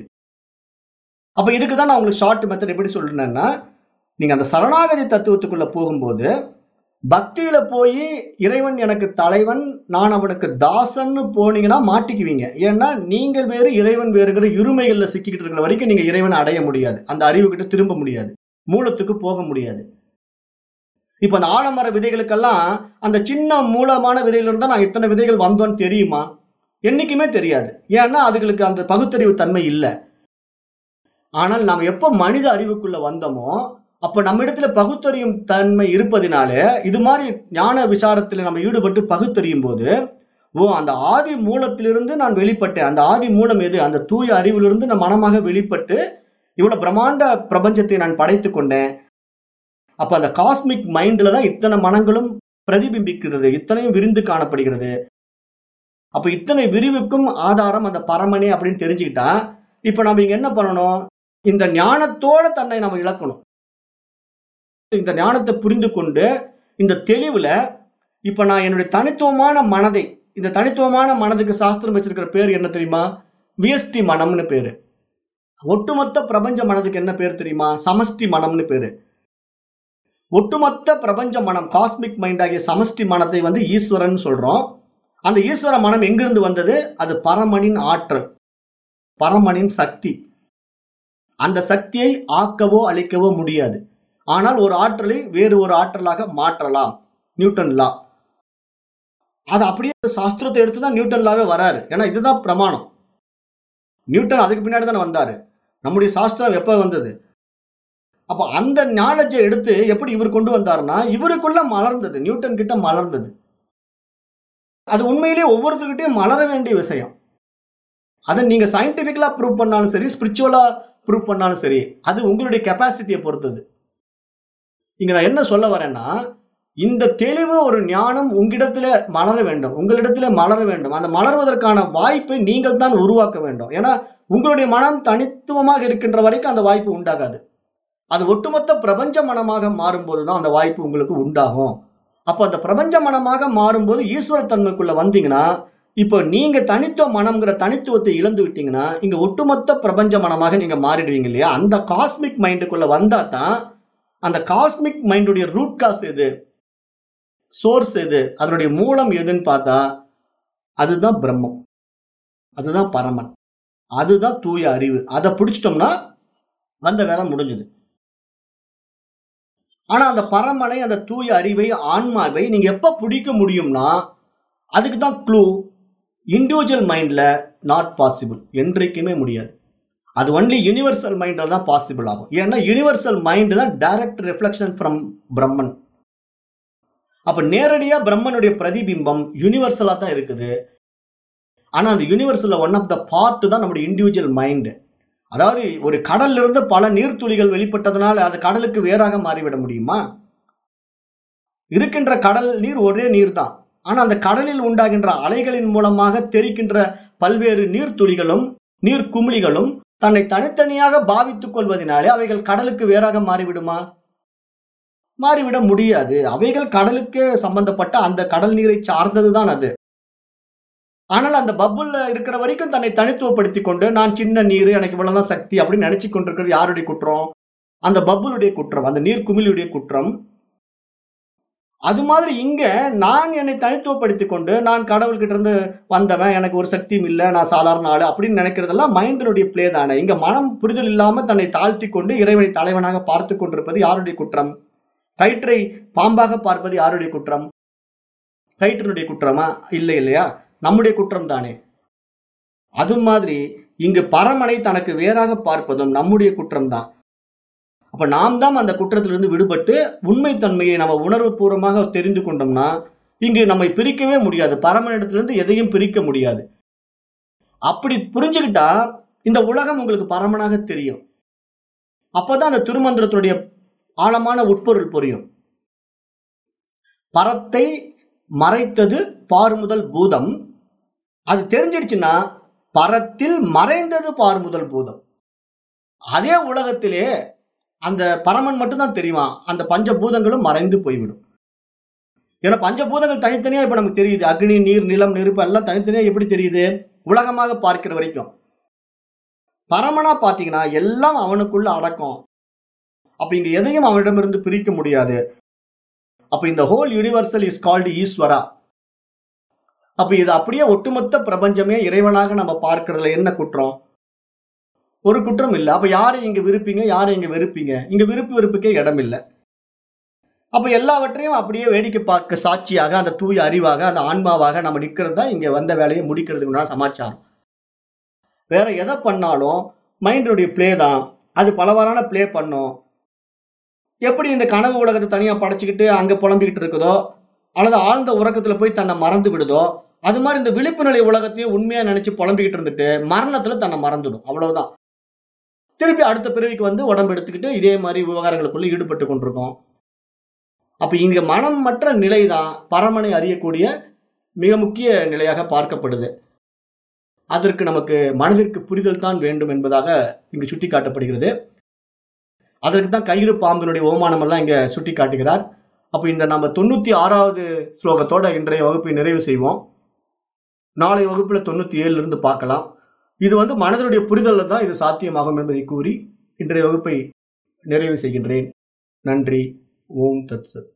அப்ப இதுக்கு தான் நான் உங்களுக்கு ஷார்ட் மெத்தட் எப்படி சொல்றேன்னா நீங்க அந்த சரணாகதி தத்துவத்துக்குள்ள போகும்போது பக்தியில போய் இறைவன் எனக்கு தலைவன் நான் அவனுக்கு தாசன்னு போனீங்கன்னா மாட்டிக்குவீங்க ஏன்னா நீங்கள் வேறு இறைவன் வேறுங்கிற இருமைகள்ல சிக்கிக்கிட்டு இருக்கிற வரைக்கும் நீங்க இறைவனை அடைய முடியாது அந்த அறிவு கிட்ட திரும்ப முடியாது மூலத்துக்கு போக முடியாது இப்ப அந்த ஆலமர விதைகளுக்கெல்லாம் அந்த சின்ன மூலமான விதையில இருந்தா நான் இத்தனை விதைகள் வந்தோன்னு தெரியுமா என்னைக்குமே தெரியாது ஏன்னா அதுகளுக்கு அந்த பகுத்தறிவு தன்மை இல்லை ஆனால் நாம் எப்ப மனித அறிவுக்குள்ள வந்தோமோ அப்ப நம்ம இடத்துல பகுத்தறியும் தன்மை இருப்பதினாலே இது மாதிரி ஞான விசாரத்துல நம்ம ஈடுபட்டு பகுத்தறியும் போது ஓ அந்த ஆதி மூலத்திலிருந்து நான் வெளிப்பட்டேன் அந்த ஆதி மூலம் எது அந்த தூய அறிவிலிருந்து நான் மனமாக வெளிப்பட்டு இவ்வளவு பிரம்மாண்ட பிரபஞ்சத்தை நான் படைத்து கொண்டேன் அப்ப அந்த காஸ்மிக் மைண்ட்ல தான் இத்தனை மனங்களும் பிரதிபிம்பிக்கிறது இத்தனையும் விரிந்து காணப்படுகிறது அப்ப இத்தனை விரிவுக்கும் ஆதாரம் அந்த பரமனே அப்படின்னு தெரிஞ்சுக்கிட்டா இப்ப நம்ம இங்க என்ன பண்ணணும் இந்த ஞானத்தோட தன்னை நம்ம இழக்கணும் இந்த ஞானத்தை புரிந்து கொண்டு இந்த தெளிவுல இப்ப நான் என்னுடைய தனித்துவமான மனதை இந்த தனித்துவமான மனதுக்கு சாஸ்திரம் வச்சிருக்கிற பேர் என்ன தெரியுமா வியஸ்டி மனம்னு பேரு ஒட்டுமொத்த பிரபஞ்ச மனதுக்கு என்ன பேர் தெரியுமா சமஷ்டி மனம்னு பேரு ஒட்டுமொத்த பிரபஞ்ச மனம் காஸ்மிக் மைண்ட் ஆகிய சமஷ்டி மனத்தை வந்து ஈஸ்வரன் சொல்றோம் அந்த ஈஸ்வர மனம் எங்கிருந்து வந்தது அது பரமனின் ஆற்றல் பரமனின் சக்தி அந்த சக்தியை ஆக்கவோ அழிக்கவோ முடியாது ஆனால் ஒரு ஆற்றலை வேறு ஒரு ஆற்றலாக மாற்றலாம் நியூட்டன் லா அது அப்படியே சாஸ்திரத்தை எடுத்து தான் நியூட்டன் லாவே வராரு ஏன்னா இதுதான் பிரமாணம் நியூட்டன் அதுக்கு பின்னாடி தானே வந்தாரு நம்முடைய சாஸ்திரம் எப்ப வந்தது அப்ப அந்த நாலேஜை எடுத்து எப்படி இவர் கொண்டு வந்தாருன்னா இவருக்குள்ள மலர்ந்தது நியூட்டன் கிட்ட மலர்ந்தது அது உண்மையிலேயே ஒவ்வொருத்தர்கிட்டயும் மலர வேண்டிய விஷயம் அதை நீங்க சயின்டிபிக்கலா ப்ரூவ் பண்ணாலும் சரி ஸ்பிரிச்சுவலா ப்ரூவ் பண்ணாலும் சரி அது உங்களுடைய கெப்பாசிட்டியை பொறுத்தது இங்க நான் என்ன சொல்ல வரேன்னா இந்த தெளிவு ஒரு ஞானம் உங்களிடத்துல மலர வேண்டும் உங்களிடத்துல மலர வேண்டும் அந்த மலர்வதற்கான வாய்ப்பை நீங்கள் தான் உருவாக்க வேண்டும் ஏன்னா உங்களுடைய மனம் தனித்துவமாக இருக்கின்ற வரைக்கும் அந்த வாய்ப்பு உண்டாகாது அது ஒட்டுமொத்த பிரபஞ்ச மனமாக மாறும்போது தான் அந்த வாய்ப்பு உங்களுக்கு உண்டாகும் அப்போ அந்த பிரபஞ்ச மனமாக மாறும்போது ஈஸ்வர தன்மைக்குள்ள வந்தீங்கன்னா இப்போ நீங்க தனித்துவ மனம்ங்கிற தனித்துவத்தை இழந்து விட்டீங்கன்னா இங்க ஒட்டுமொத்த பிரபஞ்ச மனமாக நீங்க மாறிடுவீங்க இல்லையா அந்த காஸ்மிக் மைண்டுக்குள்ள வந்தா தான் அந்த காஸ்மிக் மைண்டுடைய ரூட் காஸ் எது சோர்ஸ் எது அதனுடைய மூலம் எதுன்னு பார்த்தா அதுதான் பிரம்மம் அதுதான் பரமன் அதுதான் தூய அறிவு அதை பிடிச்சிட்டோம்னா அந்த வேலை முடிஞ்சது ஆனா அந்த பரமனை அந்த தூய அறிவை ஆன்மாவை நீங்க எப்ப பிடிக்க முடியும்னா அதுக்கு தான் க்ளூ இண்டிவிஜுவல் மைண்ட்ல நாட் பாசிபிள் என்றைக்குமே முடியாது அது ஒன்லி யூனிவர்சல் மைண்ட்ல தான் பாசிபிள் ஆகும் ஏன்னா யூனிவர்சல் மைண்ட் தான் டைரக்ட் ரிஃப்ளெக்ஷன் ஃப்ரம் பிரம்மன் அப்ப நேரடியா பிரம்மனுடைய பிரதிபிம்பம் யூனிவர்சலா தான் இருக்குது ஆனா அந்த யூனிவர்சல்ல ஒன் ஆஃப் த பார்ட் தான் நம்முடைய இண்டிவிஜுவல் மைண்ட் அதாவது ஒரு கடல்ல இருந்து பல நீர்த்துளிகள் வெளிப்பட்டதுனால அது கடலுக்கு வேறாக மாறிவிட முடியுமா இருக்கின்ற கடல் நீர் ஒரே நீர் தான் ஆனா அந்த கடலில் உண்டாகின்ற அலைகளின் மூலமாக தெரிக்கின்ற பல்வேறு நீர்த்துளிகளும் நீர் குமிழிகளும் தன்னை தனித்தனியாக பாவித்துக் கொள்வதனாலே அவைகள் கடலுக்கு வேறாக மாறிவிடுமா மாறிவிட முடியாது அவைகள் கடலுக்கு சம்பந்தப்பட்ட அந்த கடல் நீரை சார்ந்ததுதான் அது ஆனால் அந்த பப்புல்ல இருக்கிற வரைக்கும் தன்னை தனித்துவப்படுத்தி கொண்டு நான் சின்ன நீர் எனக்கு இவ்வளவுதான் சக்தி அப்படின்னு நினைச்சு கொண்டிருக்கிறது யாருடைய குற்றம் அந்த பப்புளுடைய குற்றம் அந்த நீர் குமிழியுடைய குற்றம் அது மாதிரி இங்க நான் என்னை தனித்துவப்படுத்தி கொண்டு நான் கடவுள்கிட்ட இருந்து வந்தவன் எனக்கு ஒரு சக்தியும் இல்லை நான் சாதாரண ஆளு அப்படின்னு நினைக்கிறதெல்லாம் மைண்டினுடைய பிளே தானே இங்க மனம் புரிதல் இல்லாம தன்னை தாழ்த்தி கொண்டு இறைவனை தலைவனாக பார்த்து கொண்டிருப்பது யாருடைய குற்றம் கயிற்றை பாம்பாக பார்ப்பது யாருடைய குற்றம் கயிற்றினுடைய குற்றமா இல்லை இல்லையா நம்முடைய குற்றம் தானே அது மாதிரி இங்கு பரமனை தனக்கு வேறாக பார்ப்பதும் நம்முடைய குற்றம் தான் அப்ப நாம் தான் அந்த குற்றத்திலிருந்து விடுபட்டு உண்மைத்தன்மையை நம்ம உணர்வு பூர்வமாக தெரிந்து கொண்டோம்னா இங்கு நம்மை பிரிக்கவே முடியாது பரமனிடத்திலிருந்து எதையும் பிரிக்க முடியாது அப்படி புரிஞ்சுக்கிட்டா இந்த உலகம் உங்களுக்கு பரமனாக தெரியும் அப்பதான் அந்த திருமந்திரத்துடைய ஆழமான உட்பொருள் புரியும் பரத்தை மறைத்தது பார்முதல் பூதம் அது தெரிஞ்சிடுச்சுன்னா பரத்தில் மறைந்தது பார்முதல் பூதம் அதே உலகத்திலே அந்த பரமன் மட்டும்தான் தெரியுமா அந்த பஞ்சபூதங்களும் மறைந்து போய்விடும் ஏன்னா பஞ்சபூதங்கள் தனித்தனியா இப்ப நமக்கு தெரியுது அக்னி நீர் நிலம் நெருப்பு எல்லாம் தனித்தனியா எப்படி தெரியுது உலகமாக பார்க்கிற வரைக்கும் பரமனா பாத்தீங்கன்னா எல்லாம் அவனுக்குள்ள அடக்கம் அப்ப இங்க எதையும் அவனிடமிருந்து பிரிக்க முடியாது அப்ப இந்த ஹோல் யூனிவர்சல் இஸ் கால்டு ஈஸ்வரா அப்ப இது அப்படியே ஒட்டுமொத்த பிரபஞ்சமே இறைவனாக நம்ம பார்க்கறதுல என்ன குற்றம் ஒரு குற்றம் இல்லை அப்ப யாரை இங்க விருப்பீங்க யாரை இங்க வெறுப்பீங்க இங்க விருப்பு வெறுப்புக்கே இடம் இல்லை அப்ப எல்லாவற்றையும் அப்படியே வேடிக்கை பார்க்க சாட்சியாக அந்த தூய அறிவாக அந்த ஆன்மாவாக நம்ம நிக்கிறது தான் இங்க வந்த வேலையை முடிக்கிறதுக்கு உண்டான சமாச்சாரம் வேற எதை பண்ணாலும் மைண்டினுடைய பிளே தான் அது பலவாறான பிளே பண்ணும் எப்படி இந்த கனவு உலகத்தை தனியா படைச்சுக்கிட்டு அங்க புலம்பிக்கிட்டு இருக்குதோ அல்லது ஆழ்ந்த உறக்கத்துல போய் தன்னை மறந்து விடுதோ அது மாதிரி இந்த விழிப்பு நிலை உலகத்தையும் உண்மையா நினைச்சு புலம்பிக்கிட்டு இருந்துட்டு மரணத்துல தன்னை மறந்துடும் அவ்வளவுதான் திருப்பி அடுத்த பிறவிக்கு வந்து உடம்பு எடுத்துக்கிட்டு இதே மாதிரி விவகாரங்களுக்குள்ள ஈடுபட்டு கொண்டிருக்கோம் அப்ப இங்க மனம் மற்ற நிலைதான் பரமனை அறியக்கூடிய மிக முக்கிய நிலையாக பார்க்கப்படுது அதற்கு நமக்கு மனதிற்கு புரிதல் தான் வேண்டும் என்பதாக இங்கு சுட்டி காட்டப்படுகிறது அதற்கு தான் கயிறு பாம்பினுடைய ஓமானம் எல்லாம் இங்க சுட்டி காட்டுகிறார் அப்ப இந்த நம்ம தொண்ணூத்தி ஆறாவது ஸ்லோகத்தோட இன்றைய வகுப்பை நிறைவு செய்வோம் நாளை வகுப்புல தொண்ணூத்தி ஏழுல இருந்து பார்க்கலாம் இது வந்து மனதனுடைய புரிதல்ல தான் இது சாத்தியமாகும் என்பதை கூறி இன்றைய வகுப்பை நிறைவு செய்கின்றேன் நன்றி ஓம் தத் சத்